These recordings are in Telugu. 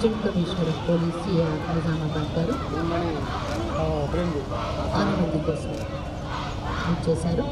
assistant commissioner of police CR Nizamabad గారు అనుమతి కోసం చేశారు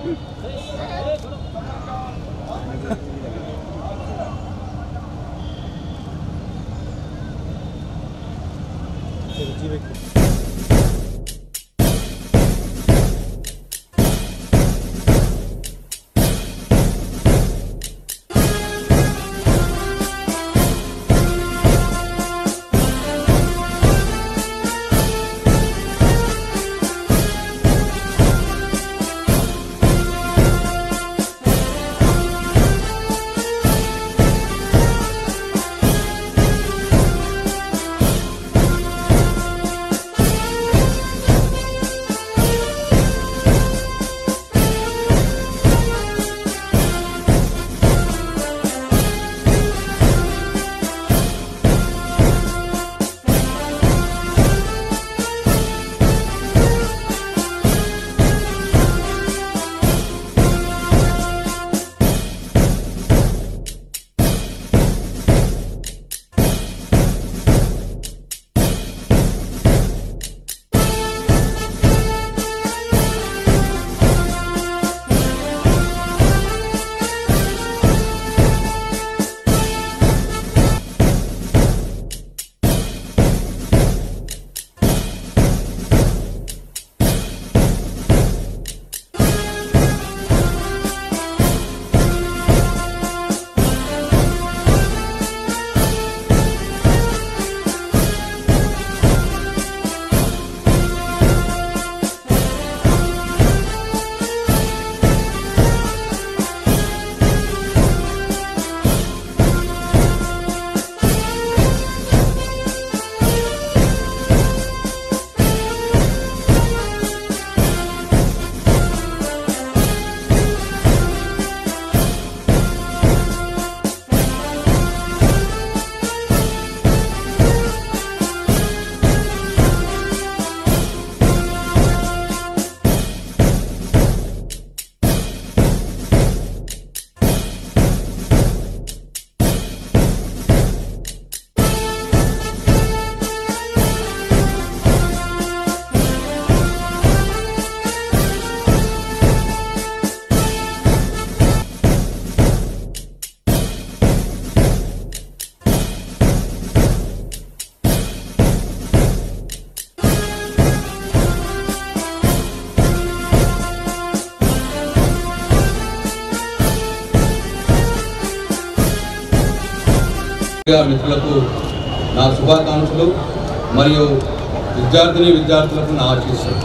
పత్రికా మిత్రులకు నా శుభాకాంక్షలు మరియు విద్యార్థిని విద్యార్థులకు నా ఆశీస్సులు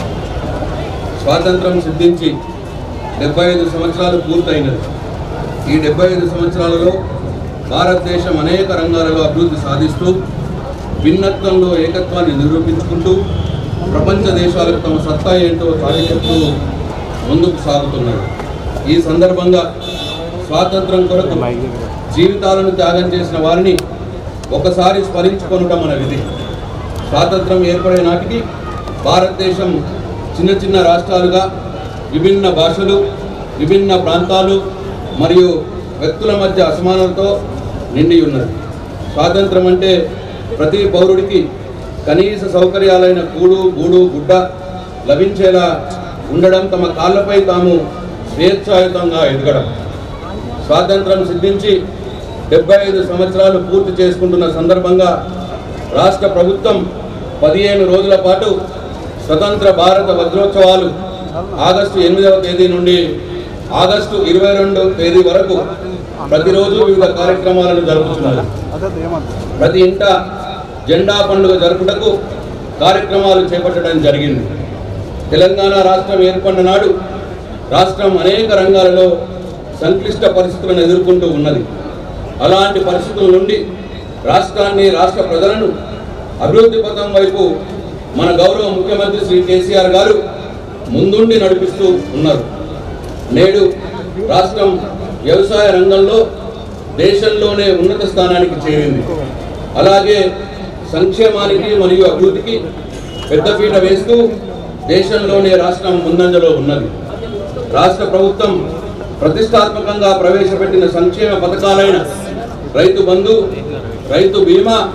స్వాతంత్రం సిద్ధించి డెబ్బై ఐదు సంవత్సరాలు పూర్తయినది ఈ డెబ్బై ఐదు సంవత్సరాలలో భారతదేశం అనేక రంగాలలో అభివృద్ధి సాధిస్తూ భిన్నత్వంలో ఏకత్వాన్ని నిరూపించుకుంటూ ప్రపంచ దేశాలకు తమ సత్తా ఏంటో సాధిస్తూ ముందుకు సాగుతున్నది ఈ సందర్భంగా స్వాతంత్రం కొరకు జీవితాలను త్యాగం చేసిన వారిని ఒకసారి స్మరించుకొనటం మన విధి స్వాతంత్రం ఏర్పడే నాటికి భారతదేశం చిన్న చిన్న రాష్ట్రాలుగా విభిన్న భాషలు విభిన్న ప్రాంతాలు మరియు వ్యక్తుల మధ్య అసమానతతో నిండి ఉన్నది స్వాతంత్రం అంటే ప్రతి పౌరుడికి కనీస సౌకర్యాలైన కూడు గూడు గుడ్డ లభించేలా ఉండడం తమ కాళ్ళపై తాము స్వేచ్ఛాయుతంగా ఎదగడం స్వాతంత్రం సిద్ధించి డెబ్బై ఐదు సంవత్సరాలు పూర్తి చేసుకుంటున్న సందర్భంగా రాష్ట్ర ప్రభుత్వం పదిహేను రోజుల పాటు స్వతంత్ర భారత వజ్రోత్సవాలు ఆగస్టు ఎనిమిదవ తేదీ నుండి ఆగస్టు ఇరవై రెండు తేదీ వరకు ప్రతిరోజు వివిధ కార్యక్రమాలను జరుపుతున్నారు ప్రతి ఇంట జెండా పండుగ జరుపుటకు కార్యక్రమాలు చేపట్టడం జరిగింది తెలంగాణ రాష్ట్రం ఏర్పడిన నాడు రాష్ట్రం అనేక రంగాలలో సంక్లిష్ట పరిస్థితులను ఎదుర్కొంటూ ఉన్నది అలాంటి పరిస్థితుల నుండి రాష్ట్రాన్ని రాష్ట్ర ప్రజలను అభివృద్ధి పథం వైపు మన గౌరవ ముఖ్యమంత్రి శ్రీ కేసీఆర్ గారు ముందుండి నడిపిస్తూ ఉన్నారు నేడు రాష్ట్రం వ్యవసాయ రంగంలో దేశంలోనే ఉన్నత స్థానానికి చేరింది అలాగే సంక్షేమానికి మరియు అభివృద్ధికి పెద్దపీట వేస్తూ దేశంలోనే రాష్ట్రం ముందంజలో ఉన్నది రాష్ట్ర ప్రభుత్వం ప్రతిష్టాత్మకంగా ప్రవేశపెట్టిన సంక్షేమ పథకాలైన రైతు బంధు రైతు బీమా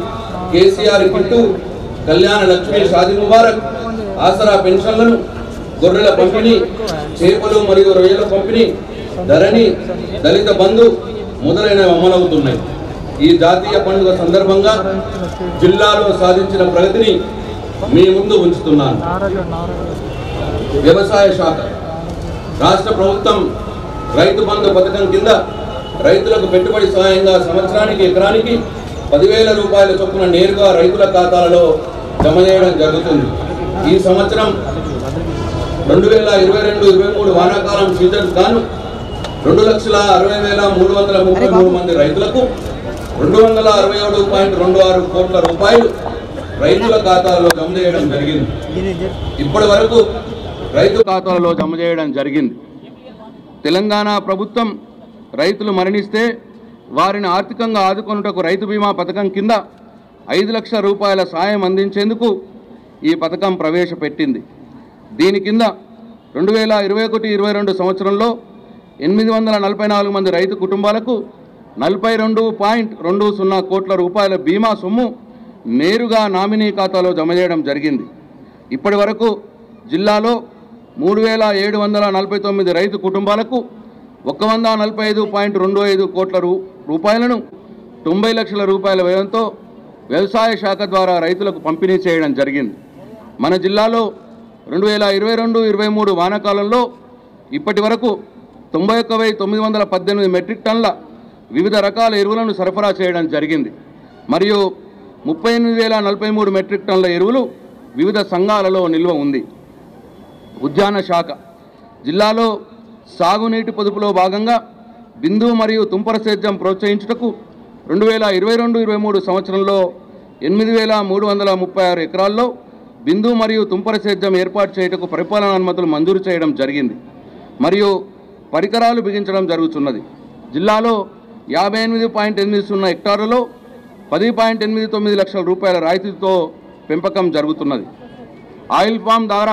కేసీఆర్ కిట్టు కళ్యాణ లక్ష్మి షాది ముబారక్ ఆసరా పెన్షన్లను గొర్రెల పంపిణీ చేపలు మరియు రొయ్యల పంపిణీ ధరణి దళిత బంధు మొదలైనవి అమలవుతున్నాయి ఈ జాతీయ పండుగ సందర్భంగా జిల్లాలో సాధించిన ప్రగతిని మీ ముందు ఉంచుతున్నాను వ్యవసాయ శాఖ రాష్ట్ర ప్రభుత్వం రైతు బంధు పథకం కింద రైతులకు పెట్టుబడి సహాయంగా సంవత్సరానికి ఎకరానికి పదివేల రూపాయల చొప్పున నేరుగా రైతుల ఖాతాలలో జమ చేయడం జరుగుతుంది ఈ సంవత్సరం రెండు వేల ఇరవై రెండు ఇరవై మూడు వానాకాలం సీజన్ గాను రెండు లక్షల అరవై వేల మూడు వందల ముప్పై మూడు మంది రైతులకు రెండు వందల అరవై ఏడు పాయింట్ రెండు ఆరు కోట్ల రూపాయలు రైతుల ఖాతాలో జమ చేయడం జరిగింది ఇప్పటి వరకు రైతు ఖాతాలలో జమ చేయడం జరిగింది తెలంగాణ ప్రభుత్వం రైతులు మరణిస్తే వారిని ఆర్థికంగా ఆదుకొనుటకు రైతు బీమా పథకం కింద ఐదు లక్షల రూపాయల సాయం అందించేందుకు ఈ పథకం ప్రవేశపెట్టింది దీని కింద రెండు వేల ఇరవై ఒకటి ఇరవై రెండు సంవత్సరంలో ఎనిమిది వందల నలభై నాలుగు మంది రైతు కుటుంబాలకు నలభై రెండు పాయింట్ రెండు సున్నా కోట్ల రూపాయల బీమా సొమ్ము నేరుగా నామినీ ఖాతాలో జమ చేయడం జరిగింది ఇప్పటి వరకు జిల్లాలో మూడు వేల ఏడు వందల నలభై తొమ్మిది రైతు కుటుంబాలకు ఒక వంద నలభై ఐదు పాయింట్ రెండు ఐదు కోట్ల రూ రూపాయలను తొంభై లక్షల రూపాయల వ్యయంతో వ్యవసాయ శాఖ ద్వారా రైతులకు పంపిణీ చేయడం జరిగింది మన జిల్లాలో రెండు వేల ఇరవై రెండు ఇరవై మూడు వానాకాలంలో ఇప్పటి వరకు తొంభై ఒక్క వెయ్యి తొమ్మిది వందల పద్దెనిమిది మెట్రిక్ టన్ల వివిధ రకాల ఎరువులను సరఫరా చేయడం జరిగింది మరియు ముప్పై ఎనిమిది వేల నలభై మూడు మెట్రిక్ టన్ల ఎరువులు వివిధ సంఘాలలో నిల్వ ఉంది ఉద్యాన శాఖ జిల్లాలో సాగునీటి పొదుపులో భాగంగా బిందు మరియు తుంపర సేద్యం ప్రోత్సహించుటకు రెండు వేల ఇరవై రెండు ఇరవై మూడు సంవత్సరంలో ఎనిమిది వేల మూడు వందల ముప్పై ఆరు ఎకరాల్లో బిందు మరియు తుంపర సేద్యం ఏర్పాటు చేయుటకు పరిపాలన అనుమతులు మంజూరు చేయడం జరిగింది మరియు పరికరాలు బిగించడం జరుగుతున్నది జిల్లాలో యాభై ఎనిమిది పాయింట్ ఎనిమిది సున్నా హెక్టార్లలో పది పాయింట్ ఎనిమిది తొమ్మిది లక్షల రూపాయల రాయితీతో పెంపకం జరుగుతున్నది ఆయిల్ ఫామ్ ద్వారా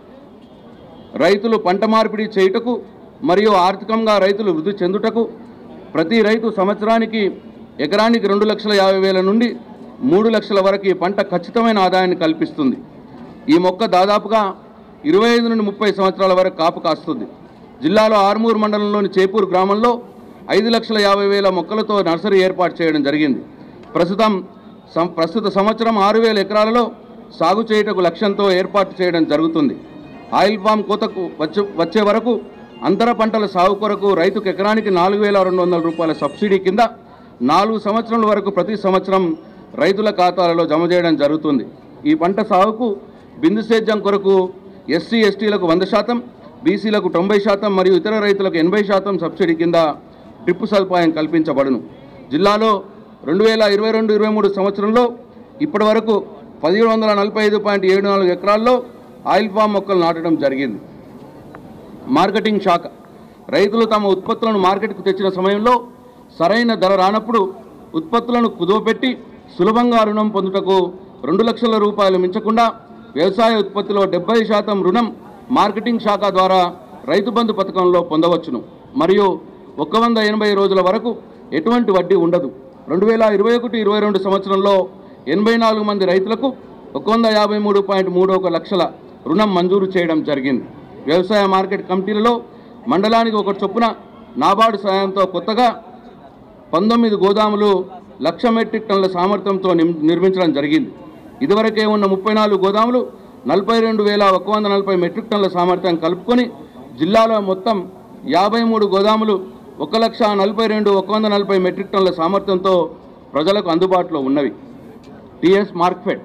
రైతులు పంట మార్పిడి చేయుటకు మరియు ఆర్థికంగా రైతులు వృద్ధి చెందుటకు ప్రతి రైతు సంవత్సరానికి ఎకరానికి రెండు లక్షల యాభై వేల నుండి మూడు లక్షల వరకు ఈ పంట ఖచ్చితమైన ఆదాయాన్ని కల్పిస్తుంది ఈ మొక్క దాదాపుగా ఇరవై ఐదు నుండి ముప్పై సంవత్సరాల వరకు కాపు కాస్తుంది జిల్లాలో ఆర్మూరు మండలంలోని చేపూరు గ్రామంలో ఐదు లక్షల యాభై వేల మొక్కలతో నర్సరీ ఏర్పాటు చేయడం జరిగింది ప్రస్తుతం సం- ప్రస్తుత సంవత్సరం ఆరు వేల ఎకరాలలో సాగు చేయుటకు లక్ష్యంతో ఏర్పాటు చేయడం జరుగుతుంది ఆయిల్ ఫామ్ కోతకు వచ్చే వచ్చే వరకు అంతర పంటల సాగు కొరకు రైతుకు ఎకరానికి నాలుగు వేల రెండు వందల రూపాయల సబ్సిడీ కింద నాలుగు సంవత్సరాల వరకు ప్రతి సంవత్సరం రైతుల ఖాతాలలో జమ చేయడం జరుగుతుంది ఈ పంట సాగుకు బిందు సేద్యం కొరకు ఎస్సీ ఎస్టీలకు వంద శాతం బీసీలకు తొంభై శాతం మరియు ఇతర రైతులకు ఎనభై శాతం సబ్సిడీ కింద డ్రిప్ సదుపాయం కల్పించబడును జిల్లాలో రెండు వేల ఇరవై రెండు ఇరవై మూడు సంవత్సరంలో ఇప్పటి వరకు పదిహేడు వందల నలభై ఐదు పాయింట్ ఏడు నాలుగు ఎకరాల్లో ఆయిల్ ఫామ్ మొక్కలు నాటడం జరిగింది మార్కెటింగ్ శాఖ రైతులు తమ ఉత్పత్తులను మార్కెట్కు తెచ్చిన సమయంలో సరైన ధర రానప్పుడు ఉత్పత్తులను కుదువపెట్టి సులభంగా రుణం పొందుటకు రెండు లక్షల రూపాయలు మించకుండా వ్యవసాయ ఉత్పత్తిలో డెబ్బై శాతం రుణం మార్కెటింగ్ శాఖ ద్వారా రైతు బంధు పథకంలో పొందవచ్చును మరియు ఒక వంద ఎనభై రోజుల వరకు ఎటువంటి వడ్డీ ఉండదు రెండు వేల ఇరవై ఒకటి ఇరవై రెండు సంవత్సరంలో ఎనభై నాలుగు మంది రైతులకు ఒక వంద యాభై మూడు పాయింట్ మూడు ఒక లక్షల రుణం మంజూరు చేయడం జరిగింది వ్యవసాయ మార్కెట్ కమిటీలలో మండలానికి ఒక చొప్పున నాబార్డు సాయంతో కొత్తగా పంతొమ్మిది గోదాములు లక్ష మెట్రిక్ టన్నుల సామర్థ్యంతో నిమ్- నిర్మించడం జరిగింది ఇదివరకే ఉన్న ముప్పై నాలుగు గోదాములు నలభై రెండు వేల ఒక వంద నలభై మెట్రిక్ టన్నుల సామర్థ్యం కలుపుకొని జిల్లాలో మొత్తం యాభై మూడు గోదాములు ఒక లక్ష నలభై రెండు ఒక వంద నలభై మెట్రిక్ టన్నుల సామర్థ్యంతో ప్రజలకు అందుబాటులో ఉన్నవి టిఎస్ మార్క్ఫెడ్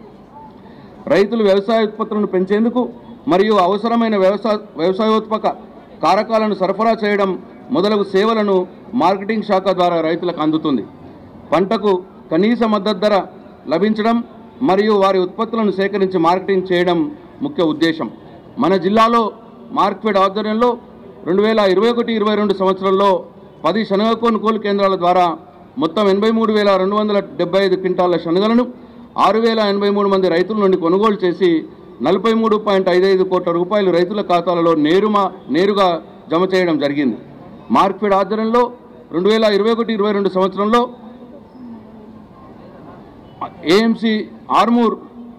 రైతులు వ్యవసాయ ఉత్పత్తులను పెంచేందుకు మరియు అవసరమైన వ్యవసాయ వ్యవసాయోత్పక కారకాలను సరఫరా చేయడం మొదలగు సేవలను మార్కెటింగ్ శాఖ ద్వారా రైతులకు అందుతుంది పంటకు కనీస మద్దతు ధర లభించడం మరియు వారి ఉత్పత్తులను సేకరించి మార్కెటింగ్ చేయడం ముఖ్య ఉద్దేశం మన జిల్లాలో మార్క్ఫెడ్ ఆధ్వర్యంలో రెండు వేల ఇరవై ఒకటి ఇరవై రెండు సంవత్సరంలో పది శనగ కొనుగోలు కేంద్రాల ద్వారా మొత్తం ఎనభై మూడు వేల రెండు వందల డెబ్బై ఐదు క్వింటాల శనగలను ఆరు వేల ఎనభై మూడు మంది రైతుల నుండి కొనుగోలు చేసి నలభై మూడు పాయింట్ ఐదు ఐదు కోట్ల రూపాయలు రైతుల ఖాతాలలో నేరుమా నేరుగా జమ చేయడం జరిగింది మార్క్ఫెడ్ ఆధ్వర్యంలో రెండు వేల ఇరవై ఒకటి ఇరవై రెండు సంవత్సరంలో ఏఎంసి ఆర్మూర్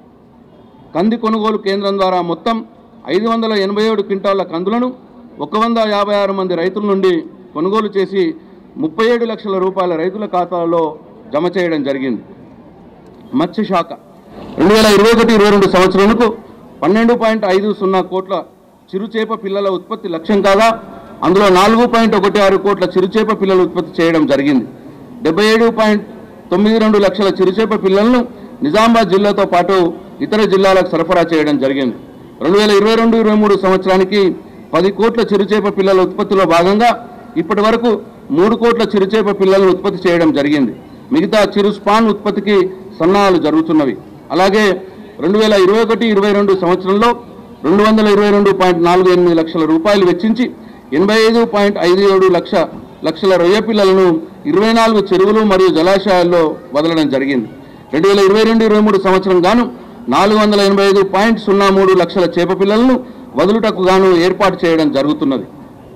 కంది కొనుగోలు కేంద్రం ద్వారా మొత్తం ఐదు వందల ఎనభై ఏడు క్వింటాళ్ల కందులను ఒక వంద యాభై ఆరు మంది రైతుల నుండి కొనుగోలు చేసి ముప్పై ఏడు లక్షల రూపాయల రైతుల ఖాతాలలో జమ చేయడం జరిగింది మత్స్యశాఖ రెండు వేల ఇరవై ఒకటి ఇరవై రెండు సంవత్సరాలకు పన్నెండు పాయింట్ ఐదు సున్నా కోట్ల చిరుచేప పిల్లల ఉత్పత్తి లక్ష్యం కాగా అందులో నాలుగు పాయింట్ ఒకటి ఆరు కోట్ల చిరుచేప పిల్లల ఉత్పత్తి చేయడం జరిగింది డెబ్బై ఏడు పాయింట్ తొమ్మిది రెండు లక్షల చిరుచేప పిల్లలను నిజామాబాద్ జిల్లాతో పాటు ఇతర జిల్లాలకు సరఫరా చేయడం జరిగింది రెండు వేల ఇరవై రెండు ఇరవై మూడు సంవత్సరానికి పది కోట్ల చిరుచేప పిల్లల ఉత్పత్తిలో భాగంగా ఇప్పటి వరకు మూడు కోట్ల చిరుచేప పిల్లలను ఉత్పత్తి చేయడం జరిగింది మిగతా చిరు స్పాన్ ఉత్పత్తికి సన్నాహాలు జరుగుతున్నవి అలాగే రెండు వేల ఇరవై ఒకటి ఇరవై రెండు సంవత్సరంలో రెండు వందల ఇరవై రెండు పాయింట్ నాలుగు ఎనిమిది లక్షల రూపాయలు వెచ్చించి ఎనభై ఐదు పాయింట్ ఐదు ఏడు లక్ష లక్షల రొయ్య పిల్లలను ఇరవై నాలుగు చెరువులు మరియు జలాశయాల్లో వదలడం జరిగింది రెండు వేల ఇరవై రెండు ఇరవై మూడు సంవత్సరం గాను నాలుగు వందల ఎనభై ఐదు పాయింట్ సున్నా మూడు లక్షల చేప పిల్లలను వదులుటకు గాను ఏర్పాటు చేయడం జరుగుతున్నది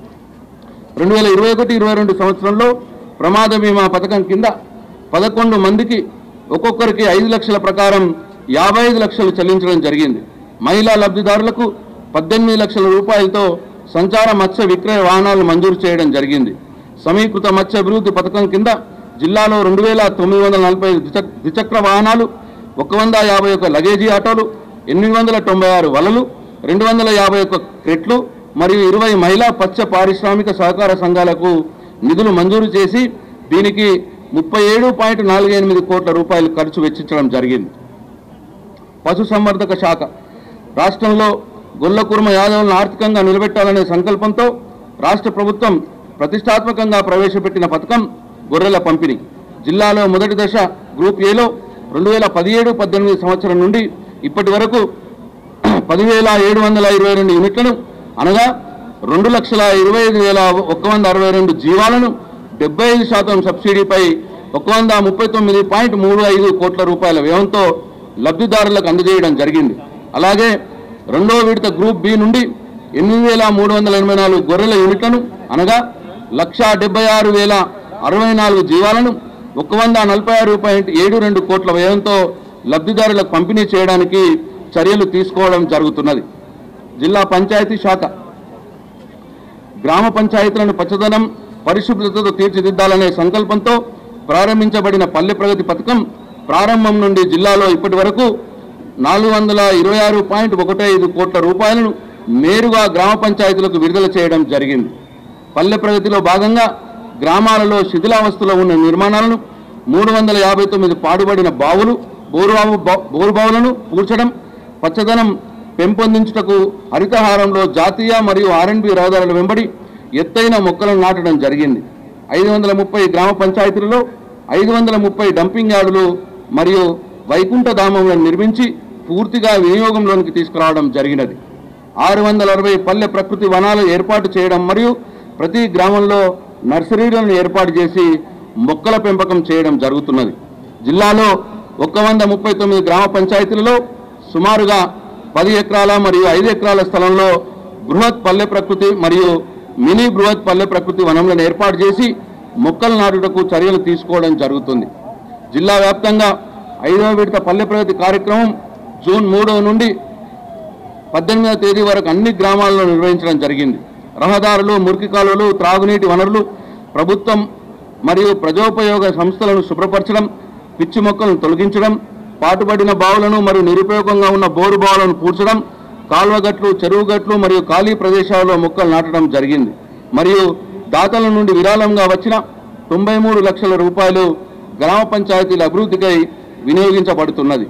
రెండు వేల ఇరవై ఒకటి ఇరవై రెండు సంవత్సరంలో ప్రమాద బీమా పథకం కింద పదకొండు మందికి ఒక్కొక్కరికి ఐదు లక్షల ప్రకారం యాభై ఐదు లక్షలు చెల్లించడం జరిగింది మహిళా లబ్ధిదారులకు పద్దెనిమిది లక్షల రూపాయలతో సంచార మత్స్య విక్రయ వాహనాలు మంజూరు చేయడం జరిగింది సమీకృత మత్స్య అభివృద్ధి పథకం కింద జిల్లాలో రెండు వేల తొమ్మిది వందల నలభై ఐదు ద్విచక్- ద్విచక్ర వాహనాలు ఒక వంద యాభై ఒక లగేజీ ఆటోలు ఎనిమిది వందల తొంభై ఆరు వలలు రెండు వందల యాభై ఒక్క క్రెట్లు మరియు ఇరవై మహిళా పచ్చ పారిశ్రామిక సహకార సంఘాలకు నిధులు మంజూరు చేసి దీనికి ముప్పై ఏడు పాయింట్ నాలుగు ఎనిమిది కోట్ల రూపాయలు ఖర్చు వెచ్చించడం జరిగింది పశుసంవర్ధక శాఖ రాష్ట్రంలో గొల్లకుర్మ యాదవులను ఆర్థికంగా నిలబెట్టాలనే సంకల్పంతో రాష్ట్ర ప్రభుత్వం ప్రతిష్టాత్మకంగా ప్రవేశపెట్టిన పథకం గొర్రెల పంపిణీ జిల్లాలో మొదటి దశ గ్రూప్ ఏలో రెండు వేల పదిహేడు పద్దెనిమిది సంవత్సరం నుండి ఇప్పటి వరకు పదివేల ఏడు వందల ఇరవై రెండు యూనిట్లను అనగా రెండు లక్షల ఇరవై ఐదు వేల ఒక వంద అరవై రెండు జీవాలను డెబ్బై ఐదు శాతం సబ్సిడీపై ఒక వంద ముప్పై తొమ్మిది పాయింట్ మూడు ఐదు కోట్ల రూపాయల వ్యయంతో లబ్ధిదారులకు అందజేయడం జరిగింది అలాగే రెండో విడత గ్రూప్ బి నుండి ఎనిమిది వేల మూడు వందల ఎనభై నాలుగు గొర్రెల యూనిట్లను అనగా లక్షా డెబ్బై ఆరు వేల అరవై నాలుగు జీవాలను ఒక వంద నలభై ఆరు పాయింట్ ఏడు రెండు కోట్ల వ్యయంతో లబ్ధిదారులకు పంపిణీ చేయడానికి చర్యలు తీసుకోవడం జరుగుతున్నది జిల్లా పంచాయతీ శాఖ గ్రామ పంచాయతీలను పచ్చదనం పరిశుభ్రతతో తీర్చిదిద్దాలనే సంకల్పంతో ప్రారంభించబడిన పల్లె ప్రగతి పథకం ప్రారంభం నుండి జిల్లాలో ఇప్పటి వరకు నాలుగు వందల ఇరవై ఆరు పాయింట్ ఒకటి ఐదు కోట్ల రూపాయలను నేరుగా గ్రామ పంచాయతీలకు విడుదల చేయడం జరిగింది పల్లె ప్రగతిలో భాగంగా గ్రామాలలో శిథిలావస్థలో ఉన్న నిర్మాణాలను మూడు వందల యాభై తొమ్మిది పాడుబడిన బావులు బోరుబావు బోరుబావులను పూడ్చడం పచ్చదనం పెంపొందించుటకు హరితహారంలో జాతీయ మరియు ఆర్ఎండ్బి రహదారుల వెంబడి ఎత్తైన మొక్కలను నాటడం జరిగింది ఐదు వందల ముప్పై గ్రామ పంచాయతీలలో ఐదు వందల ముప్పై డంపింగ్ యార్డులు మరియు వైకుంఠ ధామంలను నిర్మించి పూర్తిగా వినియోగంలోనికి తీసుకురావడం జరిగినది ఆరు వందల అరవై పల్లె ప్రకృతి వనాలు ఏర్పాటు చేయడం మరియు ప్రతి గ్రామంలో నర్సరీలను ఏర్పాటు చేసి మొక్కల పెంపకం చేయడం జరుగుతున్నది జిల్లాలో ఒక వంద ముప్పై తొమ్మిది గ్రామ పంచాయతీలలో సుమారుగా పది ఎకరాల మరియు ఐదు ఎకరాల స్థలంలో బృహత్ పల్లె ప్రకృతి మరియు మినీ బృహత్ పల్లె ప్రకృతి వనములను ఏర్పాటు చేసి మొక్కలు నాటుటకు చర్యలు తీసుకోవడం జరుగుతుంది జిల్లా వ్యాప్తంగా ఐదవ విడత పల్లె ప్రగతి కార్యక్రమం జూన్ మూడవ నుండి పద్దెనిమిదవ తేదీ వరకు అన్ని గ్రామాల్లో నిర్వహించడం జరిగింది రహదారులు మురికి కాలువలు త్రాగునీటి వనరులు ప్రభుత్వం మరియు ప్రజోపయోగ సంస్థలను శుభ్రపరచడం పిచ్చి మొక్కలను తొలగించడం పాటుపడిన బావులను మరియు నిరుపయోగంగా ఉన్న బోరు బావులను పూడ్చడం కాల్వగట్లు చెరువుగట్లు మరియు ఖాళీ ప్రదేశాల్లో మొక్కలు నాటడం జరిగింది మరియు దాతల నుండి విరాళంగా వచ్చిన తొంభై మూడు లక్షల రూపాయలు గ్రామ పంచాయతీల అభివృద్ధికై వినియోగించబడుతున్నది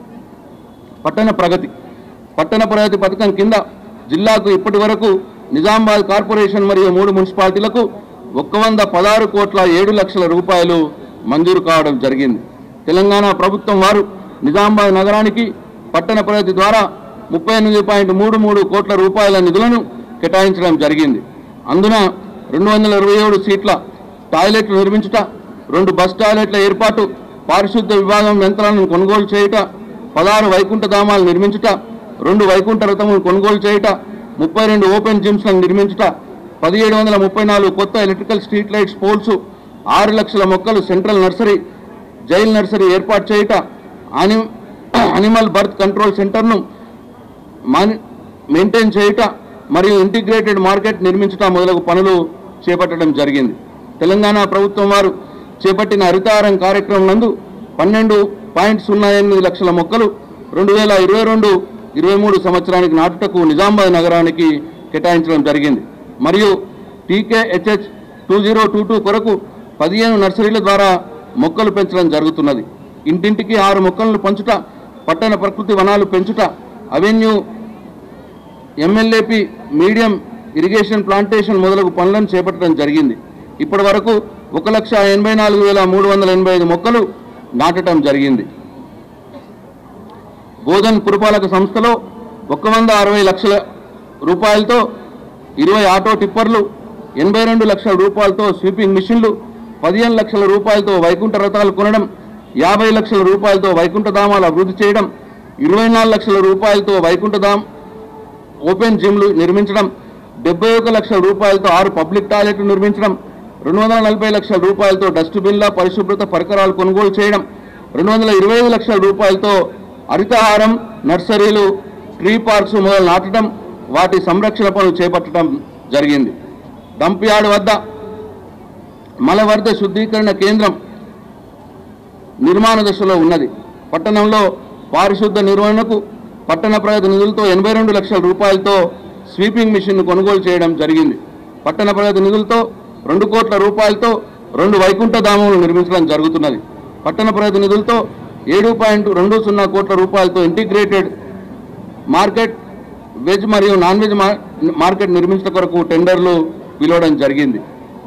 పట్టణ ప్రగతి పట్టణ ప్రగతి పథకం కింద జిల్లాకు ఇప్పటి వరకు నిజామాబాద్ కార్పొరేషన్ మరియు మూడు మున్సిపాలిటీలకు ఒక్క వంద పదహారు కోట్ల ఏడు లక్షల రూపాయలు మంజూరు కావడం జరిగింది తెలంగాణ ప్రభుత్వం వారు నిజామాబాద్ నగరానికి పట్టణ ప్రగతి ద్వారా ముప్పై ఎనిమిది పాయింట్ మూడు మూడు కోట్ల రూపాయల నిధులను కేటాయించడం జరిగింది అందున రెండు వందల ఇరవై ఏడు సీట్ల టాయిలెట్లు నిర్మించుట రెండు బస్ టాయిలెట్ల ఏర్పాటు పారిశుద్ధ విభాగం యంత్రాలను కొనుగోలు చేయుట పదహారు వైకుంఠ ధామాలు నిర్మించుట రెండు వైకుంఠ రథములు కొనుగోలు చేయుట ముప్పై రెండు ఓపెన్ జిమ్స్లను నిర్మించుట పదిహేడు వందల ముప్పై నాలుగు కొత్త ఎలక్ట్రికల్ స్ట్రీట్ లైట్స్ పోల్స్ ఆరు లక్షల మొక్కలు సెంట్రల్ నర్సరీ జైల్ నర్సరీ ఏర్పాటు చేయుట అని అనిమల్ బర్త్ కంట్రోల్ సెంటర్ను మాని మెయింటైన్ చేయుట మరియు ఇంటిగ్రేటెడ్ మార్కెట్ నిర్మించుట మొదలగు పనులు చేపట్టడం జరిగింది తెలంగాణ ప్రభుత్వం వారు చేపట్టిన హరితారం కార్యక్రమం నందు పన్నెండు పాయింట్ సున్నా ఎనిమిది లక్షల మొక్కలు రెండు వేల ఇరవై రెండు ఇరవై మూడు సంవత్సరానికి నాటుటకు నిజామాబాద్ నగరానికి కేటాయించడం జరిగింది మరియు టీకేహెచ్హెచ్ టూ జీరో టూ టూ కొరకు పదిహేను నర్సరీల ద్వారా మొక్కలు పెంచడం జరుగుతున్నది ఇంటింటికి ఆరు మొక్కలను పంచుట పట్టణ ప్రకృతి వనాలు పెంచుట అవెన్యూ ఎమ్మెల్యేపి మీడియం ఇరిగేషన్ ప్లాంటేషన్ మొదలగు పనులను చేపట్టడం జరిగింది ఇప్పటి వరకు ఒక లక్ష ఎనభై నాలుగు వేల మూడు వందల ఎనభై ఐదు మొక్కలు నాటడం జరిగింది బోధన్ పురపాలక సంస్థలో ఒక వంద అరవై లక్షల రూపాయలతో ఇరవై ఆటో టిప్పర్లు ఎనభై రెండు లక్షల రూపాయలతో స్వీపింగ్ మిషన్లు పదిహేను లక్షల రూపాయలతో వైకుంఠ రథాలు కొనడం యాభై లక్షల రూపాయలతో వైకుంఠ ధామాలు అభివృద్ధి చేయడం ఇరవై నాలుగు లక్షల రూపాయలతో వైకుంఠ ధామ్ ఓపెన్ జిమ్లు నిర్మించడం డెబ్బై ఒక లక్షల రూపాయలతో ఆరు పబ్లిక్ టాయిలెట్లు నిర్మించడం రెండు వందల నలభై లక్షల రూపాయలతో డస్ట్బిన్ల పరిశుభ్రత పరికరాలు కొనుగోలు చేయడం రెండు వందల ఇరవై ఐదు లక్షల రూపాయలతో హరితహారం నర్సరీలు ట్రీ పార్క్స్ మొదలు నాటడం వాటి సంరక్షణ పనులు చేపట్టడం జరిగింది డంప్ యార్డ్ వద్ద మలవర్ధ శుద్ధీకరణ కేంద్రం నిర్మాణ దశలో ఉన్నది పట్టణంలో పారిశుద్ధ నిర్వహణకు పట్టణ ప్రగతి నిధులతో ఎనభై రెండు లక్షల రూపాయలతో స్వీపింగ్ మిషన్ను కొనుగోలు చేయడం జరిగింది పట్టణ ప్రగతి నిధులతో రెండు కోట్ల రూపాయలతో రెండు వైకుంఠ ధామములు నిర్మించడం జరుగుతున్నది పట్టణ ప్రగతి నిధులతో ఏడు పాయింట్ రెండు సున్నా కోట్ల రూపాయలతో ఇంటిగ్రేటెడ్ మార్కెట్ వెజ్ మరియు నాన్ వెజ్ మార్- మార్కెట్ నిర్మించడం కొరకు టెండర్లు పిలవడం జరిగింది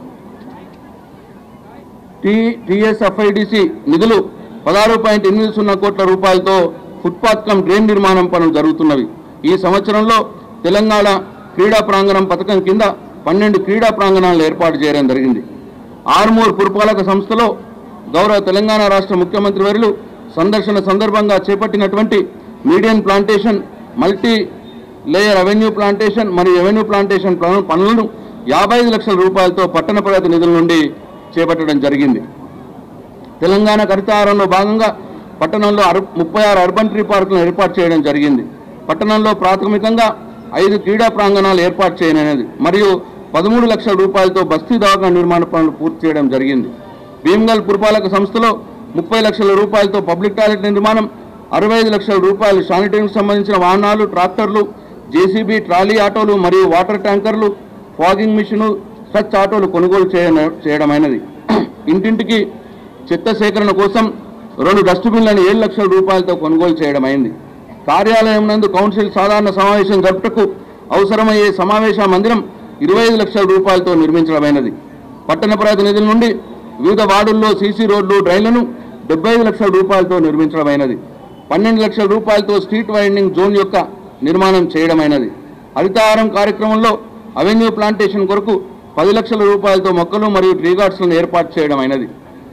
టీ టీఎస్ఎఫ్ఐడిసి నిధులు పదహారు పాయింట్ ఎనిమిది సున్నా కోట్ల రూపాయలతో ఫుట్పాత్ కమ్ డ్రైన్ నిర్మాణం పనులు జరుగుతున్నవి ఈ సంవత్సరంలో తెలంగాణ క్రీడా ప్రాంగణం పథకం కింద పన్నెండు క్రీడా ప్రాంగణాలను ఏర్పాటు చేయడం జరిగింది ఆర్మూర్ పురపాలక సంస్థలో గౌరవ తెలంగాణ రాష్ట్ర ముఖ్యమంత్రి వర్యులు సందర్శన సందర్భంగా చేపట్టినటువంటి medium plantation multi layer avenue plantation మరియు రెవెన్యూ ప్లాంటేషన్ పను- పనులను యాభై ఐదు లక్షల రూపాయలతో పట్టణ ప్రగతి నిధుల నుండి చేపట్టడం జరిగింది తెలంగాణ హరితహారంలో భాగంగా పట్టణంలో అర్ ముప్పై ఆరు అర్బన్ ట్రీ పార్కులను ఏర్పాటు చేయడం జరిగింది పట్టణంలో ప్రాథమికంగా ఐదు క్రీడా ప్రాంగణాలు ఏర్పాటు చేయననేది మరియు పదమూడు లక్షల రూపాయలతో బస్తీ దవాఖాన నిర్మాణ పనులు పూర్తి చేయడం జరిగింది భీమ్గల్ పురపాలక సంస్థలో ముప్పై లక్షల రూపాయలతో పబ్లిక్ టాయిలెట్ నిర్మాణం అరవై ఐదు లక్షల రూపాయలు శానిటరీకి సంబంధించిన వాహనాలు ట్రాక్టర్లు జేసీబీ ట్రాలీ ఆటోలు మరియు వాటర్ ట్యాంకర్లు ఫాగింగ్ మిషను స్వచ్ఛ ఆటోలు కొనుగోలు చేయన- చేయడమైనది ఇంటింటికి చెత్త సేకరణ కోసం రెండు డస్ట్బిన్లను ఏడు లక్షల రూపాయలతో కొనుగోలు చేయడమైంది కార్యాలయం నందు కౌన్సిల్ సాధారణ సమావేశం జరుపుటకు అవసరమయ్యే సమావేశ మందిరం ఇరవై ఐదు లక్షల రూపాయలతో నిర్మించడమైనది పట్టణ ప్రతినిధుల నుండి వివిధ వార్డుల్లో సీసీ రోడ్లు డ్రైన్లను డెబ్బై ఐదు లక్షల రూపాయలతో నిర్మించడమైనది పన్నెండు లక్షల రూపాయలతో స్ట్రీట్ వైండింగ్ జోన్ యొక్క నిర్మాణం చేయడమైనది హరితహారం కార్యక్రమంలో అవెన్యూ ప్లాంటేషన్ కొరకు పది లక్షల రూపాయలతో మొక్కలు మరియు ట్రీ గార్డ్స్లను ఏర్పాటు చేయడమైనది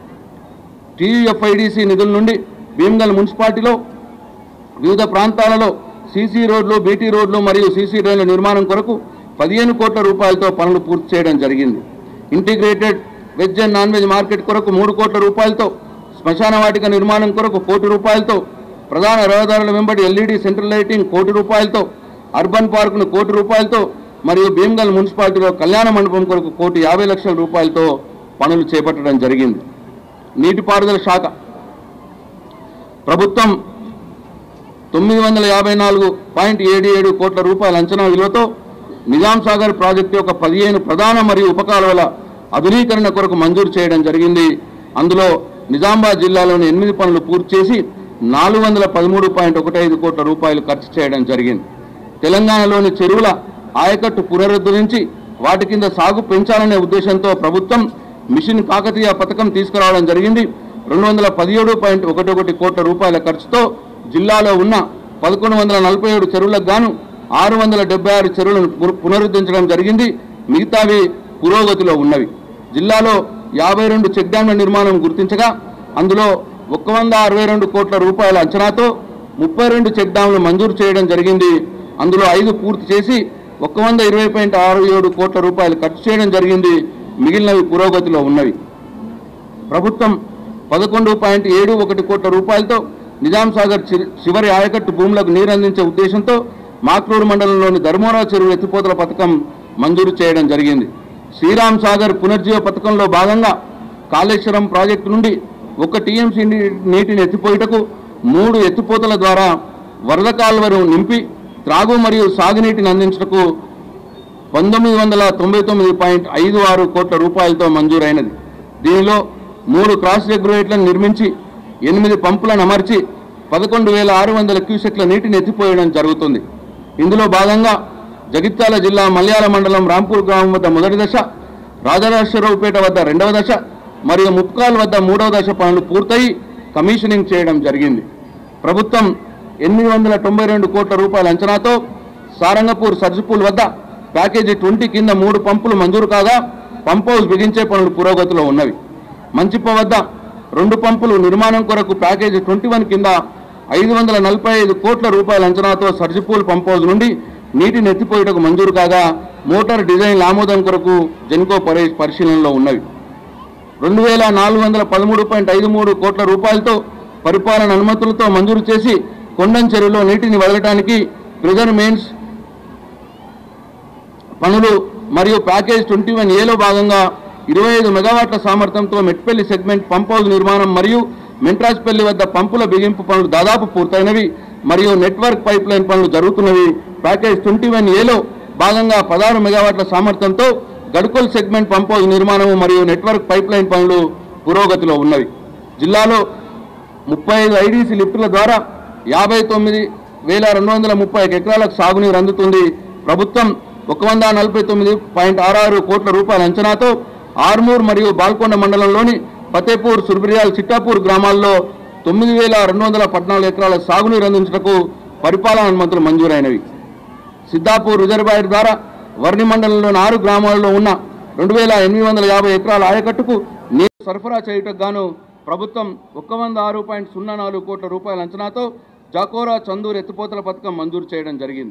టీయూఎఫ్ఐడిసి నిధుల నుండి భీమ్గల్ మున్సిపాలిటీలో వివిధ ప్రాంతాలలో సీసీ రోడ్లు బీటీ రోడ్లు మరియు సీసీ డ్రైన్ల నిర్మాణం కొరకు పదిహేను కోట్ల రూపాయలతో పనులు పూర్తి చేయడం జరిగింది integrated veg and non veg market కొరకు మూడు కోట్ల రూపాయలతో శ్మశాన వాటిక నిర్మాణం కొరకు కోటి రూపాయలతో ప్రధాన రహదారుల వెంబడి ఎల్ఈడి సెంట్రల్ లైటింగ్ కోటి రూపాయలతో అర్బన్ పార్కును కోటి రూపాయలతో మరియు భీమ్గల్ మున్సిపాలిటీలో కళ్యాణ మండపం కొరకు కోటి యాభై లక్షల రూపాయలతో పనులు చేపట్టడం జరిగింది నీటిపారుదల శాఖ ప్రభుత్వం తొమ్మిది వందల యాభై నాలుగు పాయింట్ ఏడు ఏడు కోట్ల రూపాయల అంచనా విలువతో నిజాం సాగర్ ప్రాజెక్టు యొక్క పదిహేను ప్రధాన మరియు ఉపకాలువల ఆధునీకరణ కొరకు మంజూరు చేయడం జరిగింది అందులో నిజామాబాద్ జిల్లాలోని ఎనిమిది పనులు పూర్తి చేసి నాలుగు వందల పదమూడు పాయింట్ ఒకటి ఐదు కోట్ల రూపాయలు ఖర్చు చేయడం జరిగింది తెలంగాణలోని చెరువుల ఆయకట్టు పునరుద్ధరించి వాటి కింద సాగు పెంచాలనే ఉద్దేశంతో ప్రభుత్వం మిషన్ కాకతీయ పథకం తీసుకురావడం జరిగింది రెండు వందల పదిహేడు పాయింట్ ఒకటి ఒకటి కోట్ల రూపాయల ఖర్చుతో జిల్లాలో ఉన్న పదకొండు వందల నలభై ఏడు చెరువులకు గాను ఆరు వందల డెబ్బై ఆరు చెరువులను పున- పునరుద్ధరించడం జరిగింది మిగతావి పురోగతిలో ఉన్నవి జిల్లాలో యాభై రెండు చెక్ డ్యాంల నిర్మాణం గుర్తించగా అందులో ఒక వంద అరవై రెండు కోట్ల రూపాయల అంచనాతో ముప్పై రెండు చెక్ డ్యాంలు మంజూరు చేయడం జరిగింది అందులో ఐదు పూర్తి చేసి ఒక వంద ఇరవై పాయింట్ ఆరు ఏడు కోట్ల రూపాయలు ఖర్చు చేయడం జరిగింది మిగిలినవి పురోగతిలో ఉన్నవి ప్రభుత్వం పదకొండు పాయింట్ ఏడు ఒకటి కోట్ల రూపాయలతో నిజాం సాగర్ చి- చివరి ఆయకట్టు భూములకు నీరు అందించే ఉద్దేశంతో మాక్లూరు మండలంలోని ధర్మవరావు చెరువు ఎత్తిపోతల పథకం మంజూరు చేయడం జరిగింది శ్రీరామ్ సాగర్ పునర్జీవ పథకంలో భాగంగా కాళేశ్వరం ప్రాజెక్టు నుండి ఒక టీఎంసీ నీటిని ఎత్తిపోయుటకు మూడు ఎత్తిపోతల ద్వారా వరద కాల్వను నింపి త్రాగు మరియు సాగునీటిని అందించటకు పంతొమ్మిది వందల తొంభై తొమ్మిది పాయింట్ ఐదు ఆరు కోట్ల రూపాయలతో మంజూరైనది దీనిలో మూడు క్రాస్ రెగ్యులేటర్లను నిర్మించి ఎనిమిది పంపులను అమర్చి పదకొండు వేల ఆరు వందల క్యూసెక్ల నీటిని ఎత్తిపోయడం జరుగుతుంది ఇందులో భాగంగా జగిత్యాల జిల్లా మల్యాల మండలం రాంపూర్ గ్రామం వద్ద మొదటి దశ రాజరాజేశ్వరరావుపేట వద్ద రెండవ దశ మరియు ముప్కాల్ వద్ద మూడవ దశ పనులు పూర్తయి కమిషనింగ్ చేయడం జరిగింది ప్రభుత్వం ఎనిమిది వందల తొంభై రెండు కోట్ల రూపాయల అంచనాతో సారంగపూర్ సర్జిపూల్ వద్ద ప్యాకేజీ ట్వంటీ కింద మూడు పంపులు మంజూరు కాగా పంప్ హౌస్ బిగించే పనులు పురోగతిలో ఉన్నవి మంచిప్ప వద్ద రెండు పంపులు నిర్మాణం కొరకు ప్యాకేజీ ట్వంటీ వన్ కింద ఐదు వందల నలభై ఐదు కోట్ల రూపాయల అంచనాతో సర్జిపూల్ పంప్ హౌస్ నుండి నీటిని ఎత్తిపోయేటకు మంజూరు కాగా మోటార్ డిజైన్ ఆమోదం కొరకు జెన్కో పరి- పరిశీలనలో ఉన్నవి రెండు వేల నాలుగు వందల పదమూడు పాయింట్ ఐదు మూడు కోట్ల రూపాయలతో పరిపాలన అనుమతులతో మంజూరు చేసి కొండం చెరువులో నీటిని వదలటానికి ప్రిజర్ మెయిన్స్ పనులు మరియు ప్యాకేజ్ ట్వంటీ వన్ ఏలో భాగంగా ఇరవై ఐదు మెగావాట్ల సామర్థ్యంతో మెట్పల్లి సెగ్మెంట్ పంప్ హౌస్ నిర్మాణం మరియు మెంట్రాజ్పల్లి వద్ద పంపుల బిగింపు పనులు దాదాపు పూర్తయినవి మరియు నెట్వర్క్ పైప్ లైన్ పనులు జరుగుతున్నవి ప్యాకేజ్ ట్వంటీ వన్ ఏలో భాగంగా పదహారు మెగావాట్ల సామర్థ్యంతో గడుకోల్ సెగ్మెంట్ పంప్ హౌస్ నిర్మాణము మరియు నెట్వర్క్ పైప్ లైన్ పనులు పురోగతిలో ఉన్నవి జిల్లాలో ముప్పై ఐదు ఐడీసీ లిఫ్టుల ద్వారా యాభై తొమ్మిది వేల రెండు వందల ముప్పై ఐదు ఎకరాలకు సాగునీరు అందుతుంది ప్రభుత్వం ఒక వంద నలభై తొమ్మిది పాయింట్ ఆరు కోట్ల రూపాయల అంచనాతో ఆర్మూర్ మరియు బాల్కొండ మండలంలోని ఫతేపూర్ సుర్బిరియాల్ చిట్టాపూర్ గ్రామాల్లో తొమ్మిది వేల రెండు వందల పద్నాలుగు ఎకరాల సాగునీరు అందించటకు పరిపాలన అనుమతులు మంజూరైనవి సిద్ధాపూర్ రిజర్వాయర్ ద్వారా వర్ణి మండలంలోని ఆరు గ్రామాల్లో ఉన్న రెండు వేల ఎనిమిది వందల యాభై ఎకరాల ఆయకట్టుకు నీరు సరఫరా చేయుటకు గాను ప్రభుత్వం ఒక్క వంద ఆరు పాయింట్ సున్నా నాలుగు కోట్ల రూపాయల అంచనాతో జాకోరా చందూర్ ఎత్తిపోతల పథకం మంజూరు చేయడం జరిగింది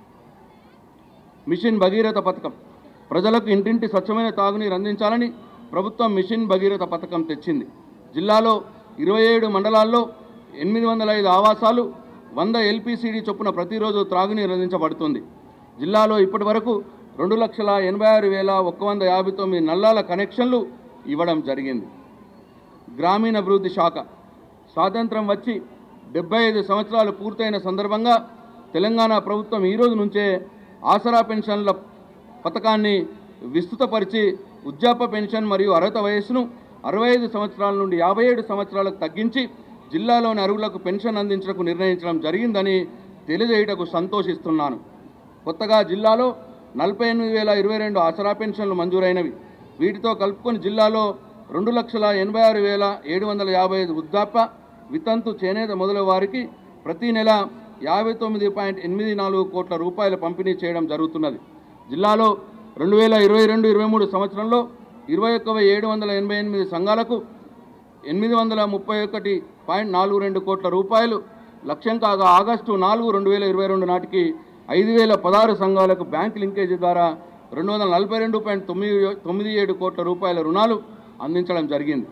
మిషన్ భగీరథ పథకం ప్రజలకు ఇంటింటి స్వచ్ఛమైన తాగునీరు అందించాలని ప్రభుత్వం మిషన్ భగీరథ పథకం తెచ్చింది జిల్లాలో ఇరవై ఏడు మండలాల్లో ఎనిమిది వందల ఐదు ఆవాసాలు వంద ఎల్పిసిడి చొప్పున ప్రతిరోజు త్రాగునీరు అందించబడుతుంది జిల్లాలో ఇప్పటి వరకు రెండు లక్షల ఎనభై ఆరు వేల ఒక్క వంద యాభై తొమ్మిది నల్లాల కనెక్షన్లు ఇవ్వడం జరిగింది గ్రామీణాభివృద్ధి శాఖ స్వాతంత్రం వచ్చి డెబ్బై ఐదు సంవత్సరాలు పూర్తయిన సందర్భంగా తెలంగాణ ప్రభుత్వం ఈ రోజు నుంచే ఆసరా పెన్షన్ల పథకాన్ని విస్తృతపరిచి వృద్ధాప్య పెన్షన్ మరియు అర్హత వయస్సును అరవై ఐదు సంవత్సరాల నుండి యాభై ఏడు సంవత్సరాలకు తగ్గించి జిల్లాలోని అరువులకు పెన్షన్ అందించడానికి నిర్ణయించడం జరిగిందని తెలియజేయటకు సంతోషిస్తున్నాను కొత్తగా జిల్లాలో నలభై ఎనిమిది వేల ఇరవై రెండు ఆసరా పెన్షన్లు మంజూరైనవి వీటితో కలుపుకొని జిల్లాలో రెండు లక్షల ఎనభై ఆరు వేల ఏడు వందల యాభై ఐదు వృద్ధాప్య వితంతు చేనేత మొదలైన వారికి ప్రతి నెల యాభై తొమ్మిది పాయింట్ ఎనిమిది నాలుగు కోట్ల రూపాయల పంపిణీ చేయడం జరుగుతున్నది జిల్లాలో రెండు వేల ఇరవై రెండు ఇరవై మూడు సంవత్సరంలో ఇరవై ఒక్క వెయ్యి ఏడు వందల ఎనభై ఎనిమిది సంఘాలకు ఎనిమిది వందల ముప్పై ఒకటి పాయింట్ నాలుగు రెండు కోట్ల రూపాయలు లక్ష్యం కాగా ఆగస్టు నాలుగు రెండు వేల ఇరవై రెండు నాటికి ఐదు వేల పదహారు సంఘాలకు బ్యాంక్ లింకేజీ ద్వారా రెండు వందల నలభై రెండు పాయింట్ తొమ్మిది తొమ్మిది ఏడు కోట్ల రూపాయల రుణాలు అందించడం జరిగింది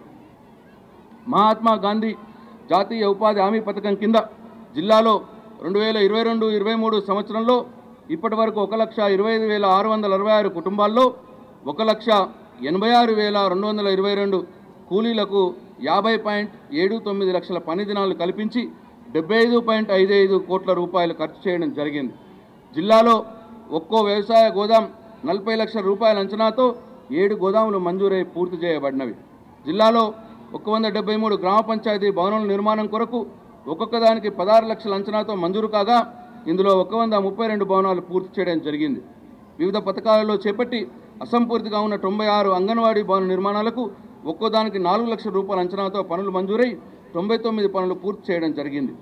మహాత్మా గాంధీ జాతీయ ఉపాధి హామీ పథకం కింద జిల్లాలో రెండు వేల ఇరవై రెండు ఇరవై మూడు సంవత్సరంలో ఇప్పటి వరకు ఒక లక్ష ఇరవై ఐదు వేల ఆరు వందల అరవై ఆరు కుటుంబాల్లో ఒక లక్ష ఎనభై ఆరు వేల రెండు వందల ఇరవై రెండు కూలీలకు యాభై పాయింట్ ఏడు తొమ్మిది లక్షల పని దినాలు కల్పించి డెబ్బై ఐదు పాయింట్ ఐదు ఐదు కోట్ల రూపాయలు ఖర్చు చేయడం జరిగింది జిల్లాలో ఒక్కో వ్యవసాయ గోదాం నలభై లక్షల రూపాయల అంచనాతో ఏడు గోదాములు మంజూరై పూర్తి చేయబడినవి జిల్లాలో ఒక వంద డెబ్బై మూడు గ్రామ పంచాయతీ భవనాల నిర్మాణం కొరకు ఒక్కొక్క దానికి పదహారు లక్షల అంచనాతో మంజూరు కాగా ఇందులో ఒక వంద ముప్పై రెండు భవనాలు పూర్తి చేయడం జరిగింది వివిధ పథకాలలో చేపట్టి అసంపూర్తిగా ఉన్న తొంభై ఆరు అంగన్వాడీ భవన నిర్మాణాలకు ఒక్కో దానికి నాలుగు లక్షల రూపాయల అంచనాతో పనులు మంజూరై తొంభై తొమ్మిది పనులు పూర్తి చేయడం జరిగింది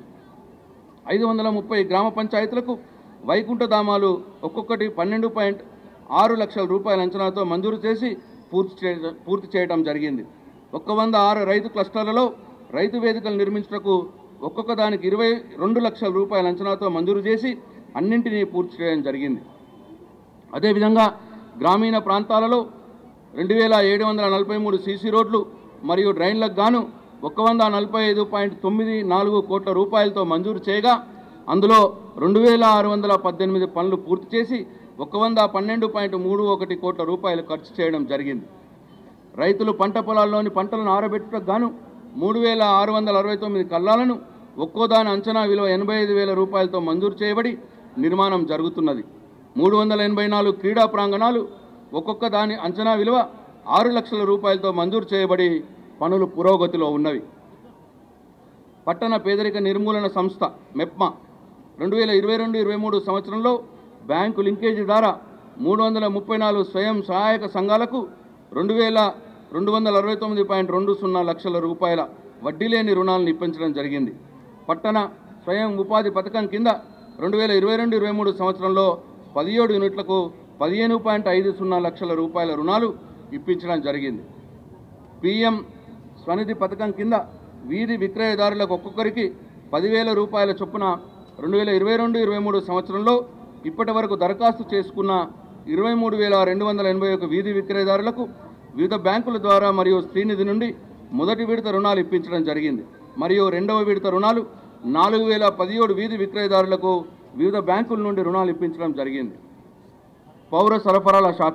ఐదు వందల ముప్పై గ్రామ పంచాయతీలకు వైకుంఠ ధామాలు ఒక్కొక్కటి పన్నెండు పాయింట్ ఆరు లక్షల రూపాయల అంచనాతో మంజూరు చేసి పూర్తి చేయడం పూర్తి చేయడం జరిగింది ఒక్క వంద ఆరు రైతు క్లస్టర్లలో రైతు వేదికలు నిర్మించుటకు ఒక్కొక్క దానికి ఇరవై రెండు లక్షల రూపాయల అంచనాతో మంజూరు చేసి అన్నింటినీ పూర్తి చేయడం జరిగింది అదేవిధంగా గ్రామీణ ప్రాంతాలలో రెండు వేల ఏడు వందల నలభై మూడు సీసీ రోడ్లు మరియు డ్రైన్లకు గాను ఒక వంద నలభై ఐదు పాయింట్ తొమ్మిది నాలుగు కోట్ల రూపాయలతో మంజూరు చేయగా అందులో రెండు వేల ఆరు వందల పద్దెనిమిది పనులు పూర్తి చేసి ఒక వంద పన్నెండు పాయింట్ మూడు ఒకటి కోట్ల రూపాయలు ఖర్చు చేయడం జరిగింది రైతులు పంట పొలాల్లోని పంటలను ఆరబెట్టుటకు గాను మూడు వేల ఆరు వందల అరవై తొమ్మిది కల్లాలను ఒక్కో దాని అంచనా విలువ ఎనభై ఐదు వేల రూపాయలతో మంజూరు చేయబడి నిర్మాణం జరుగుతున్నది మూడు వందల ఎనభై నాలుగు క్రీడా ప్రాంగణాలు ఒక్కొక్క దాని అంచనా విలువ ఆరు లక్షల రూపాయలతో మంజూరు చేయబడి పనులు పురోగతిలో ఉన్నవి పట్టణ పేదరిక నిర్మూలన సంస్థ మెప్మా రెండు వేల ఇరవై రెండు ఇరవై మూడు సంవత్సరంలో బ్యాంకు లింకేజీ ద్వారా మూడు వందల ముప్పై నాలుగు స్వయం సహాయక సంఘాలకు రెండు వేల రెండు వందల అరవై తొమ్మిది పాయింట్ రెండు సున్నా లక్షల రూపాయల వడ్డీ లేని రుణాలను ఇప్పించడం జరిగింది పట్టణ స్వయం ఉపాధి పథకం కింద రెండు వేల ఇరవై రెండు ఇరవై మూడు సంవత్సరంలో పదిహేడు యూనిట్లకు పదిహేను పాయింట్ ఐదు సున్నా లక్షల రూపాయల రుణాలు ఇప్పించడం జరిగింది పిఎం స్వనిధి పథకం కింద వీధి విక్రయదారులకు ఒక్కొక్కరికి పదివేల రూపాయల చొప్పున రెండు వేల ఇరవై రెండు ఇరవై మూడు సంవత్సరంలో ఇప్పటి వరకు దరఖాస్తు చేసుకున్న ఇరవై మూడు వేల రెండు వందల ఎనభై ఒక వీధి విక్రయదారులకు వివిధ బ్యాంకుల ద్వారా మరియు శ్రీనిధి నుండి మొదటి విడత రుణాలు ఇప్పించడం జరిగింది మరియు రెండవ విడత రుణాలు నాలుగు వేల పదిహేడు వీధి విక్రయదారులకు వివిధ బ్యాంకుల నుండి రుణాలు ఇప్పించడం జరిగింది పౌర సరఫరాల శాఖ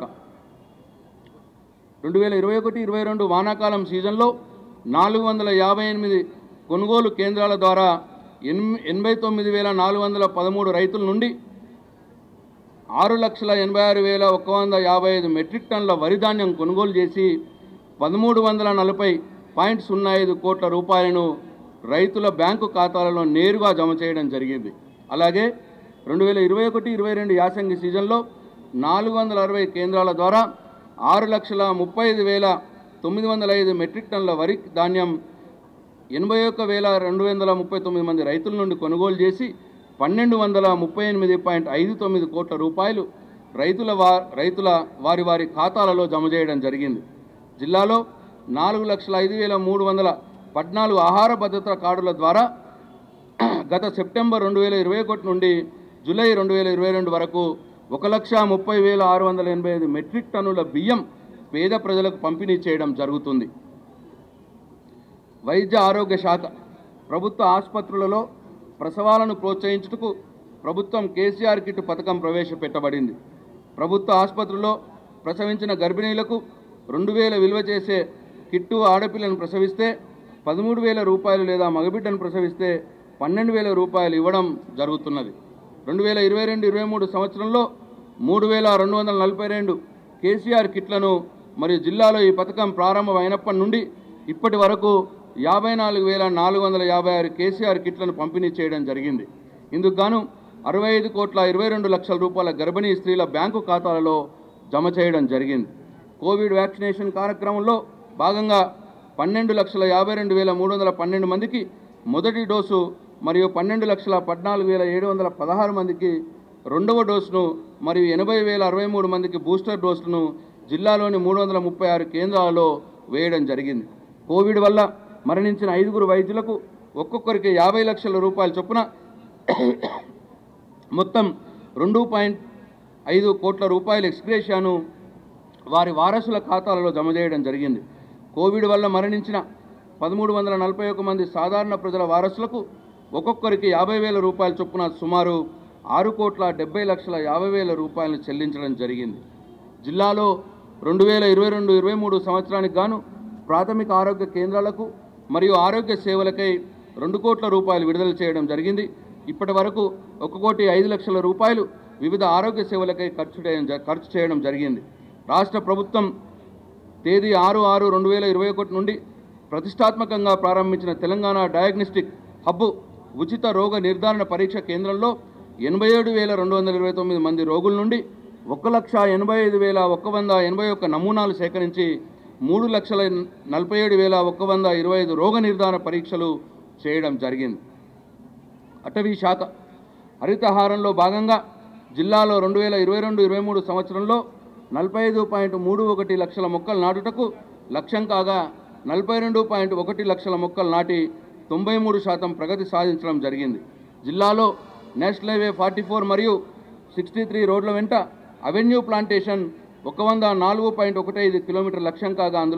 రెండు వేల ఇరవై ఒకటి ఇరవై రెండు వానాకాలం సీజన్లో నాలుగు వందల యాభై ఎనిమిది కొనుగోలు కేంద్రాల ద్వారా ఎన్- ఎనభై తొమ్మిది వేల నాలుగు వందల పదమూడు రైతుల నుండి ఆరు లక్షల ఎనభై ఆరు వేల ఒక వంద యాభై ఐదు మెట్రిక్ టన్నుల వరి ధాన్యం కొనుగోలు చేసి పదమూడు వందల నలభై పాయింట్ సున్నా ఐదు కోట్ల రూపాయలను రైతుల బ్యాంకు ఖాతాలలో నేరుగా జమ చేయడం జరిగింది అలాగే రెండు వేల ఇరవై ఒకటి ఇరవై రెండు యాసంగి సీజన్లో నాలుగు వందల అరవై కేంద్రాల ద్వారా ఆరు లక్షల ముప్పై ఐదు వేల తొమ్మిది వందల ఐదు మెట్రిక్ టన్నుల వరి ధాన్యం ఎనభై ఒక్క వేల రెండు వందల ముప్పై తొమ్మిది మంది రైతుల నుండి కొనుగోలు చేసి పన్నెండు వందల ముప్పై ఎనిమిది పాయింట్ ఐదు తొమ్మిది కోట్ల రూపాయలు రైతుల వా రైతుల వారి వారి ఖాతాలలో జమ చేయడం జరిగింది జిల్లాలో నాలుగు లక్షల ఐదు వేల మూడు వందల పద్నాలుగు ఆహార భద్రత కార్డుల ద్వారా గత సెప్టెంబర్ రెండు వేల ఇరవై ఒకటి నుండి జూలై రెండు వేల ఇరవై రెండు వరకు ఒక లక్ష ముప్పై వేల ఆరు వందల ఎనభై ఐదు మెట్రిక్ టన్నుల బియ్యం పేద ప్రజలకు పంపిణీ చేయడం జరుగుతుంది వైద్య ఆరోగ్య శాఖ ప్రభుత్వ ఆసుపత్రులలో ప్రసవాలను ప్రోత్సహించుటకు ప్రభుత్వం కేసీఆర్ కిట్ పథకం ప్రవేశపెట్టబడింది ప్రభుత్వ ఆసుపత్రుల్లో ప్రసవించిన గర్భిణీలకు రెండు వేల విలువ చేసే కిట్టు ఆడపిల్లను ప్రసవిస్తే పదమూడు వేల రూపాయలు లేదా మగబిడ్డను ప్రసవిస్తే పన్నెండు వేల రూపాయలు ఇవ్వడం జరుగుతున్నది రెండు వేల ఇరవై రెండు ఇరవై మూడు సంవత్సరంలో మూడు వేల రెండు వందల నలభై రెండు కేసీఆర్ కిట్లను మరియు జిల్లాలో ఈ పథకం ప్రారంభమైనప్పటి నుండి ఇప్పటి వరకు యాభై నాలుగు వేల నాలుగు వందల యాభై ఆరు కేసీఆర్ కిట్లను పంపిణీ చేయడం జరిగింది ఇందుకు గాను అరవై ఐదు కోట్ల ఇరవై రెండు లక్షల రూపాయల గర్భిణీ స్త్రీల బ్యాంకు ఖాతాలలో జమ చేయడం జరిగింది కోవిడ్ వ్యాక్సినేషన్ కార్యక్రమంలో భాగంగా పన్నెండు లక్షల యాభై రెండు వేల మూడు వందల పన్నెండు మందికి మొదటి డోసు మరియు పన్నెండు లక్షల పద్నాలుగు వేల ఏడు వందల పదహారు మందికి రెండవ డోసును మరియు ఎనభై వేల అరవై మూడు మందికి బూస్టర్ డోసులను జిల్లాలోని మూడు వందల ముప్పై ఆరు కేంద్రాలలో వేయడం జరిగింది కోవిడ్ వల్ల మరణించిన ఐదుగురు వైద్యులకు ఒక్కొక్కరికి యాభై లక్షల రూపాయల చొప్పున మొత్తం రెండు పాయింట్ ఐదు కోట్ల రూపాయల ఎక్స్గ్రేషియాను వారి వారసుల ఖాతాలలో జమ చేయడం జరిగింది కోవిడ్ వల్ల మరణించిన పదమూడు వందల నలభై ఒక మంది సాధారణ ప్రజల వారసులకు ఒక్కొక్కరికి యాభై వేల రూపాయల చొప్పున సుమారు ఆరు కోట్ల డెబ్బై లక్షల యాభై వేల రూపాయలను చెల్లించడం జరిగింది జిల్లాలో రెండు వేల ఇరవై రెండు ఇరవై మూడు సంవత్సరానికి గాను ప్రాథమిక ఆరోగ్య కేంద్రాలకు మరియు ఆరోగ్య సేవలకై రెండు కోట్ల రూపాయలు విడుదల చేయడం జరిగింది ఇప్పటి వరకు ఒక కోటి ఐదు లక్షల రూపాయలు వివిధ ఆరోగ్య సేవలకై ఖర్చు చేయడం జ- ఖర్చు చేయడం జరిగింది రాష్ట్ర ప్రభుత్వం తేదీ ఆరు ఆరు రెండు వేల ఇరవై ఒకటి నుండి ప్రతిష్టాత్మకంగా ప్రారంభించిన తెలంగాణ డయాగ్నోస్టిక్ హబ్ ఉచిత రోగ నిర్ధారణ పరీక్ష కేంద్రంలో ఎనభై ఏడు వేల రెండు వందల ఇరవై తొమ్మిది మంది రోగుల నుండి ఒక లక్ష ఎనభై ఐదు వేల ఒక్క వంద ఎనభై ఒక్క నమూనాలు సేకరించి మూడు లక్షల నలభై ఏడు వేల ఒక్క వంద ఇరవై ఐదు రోగ నిర్ధారణ పరీక్షలు చేయడం జరిగింది అటవీ శాఖ హరితహారంలో భాగంగా జిల్లాలో రెండు వేల ఇరవై రెండు ఇరవై మూడు సంవత్సరంలో నలభై ఐదు పాయింట్ మూడు ఒకటి లక్షల మొక్కలు నాటుటకు లక్ష్యం కాగా నలభై రెండు పాయింట్ ఒకటి లక్షల మొక్కలు నాటి తొంభై మూడు శాతం ప్రగతి సాధించడం జరిగింది జిల్లాలో నేషనల్ హైవే ఫార్టీ ఫోర్ మరియు సిక్స్టీ త్రీ రోడ్ల వెంట అవెన్యూ ప్లాంటేషన్ ఒక వంద నాలుగు పాయింట్ ఒకటి ఐదు కిలోమీటర్ లక్ష్యం కాగా అందులో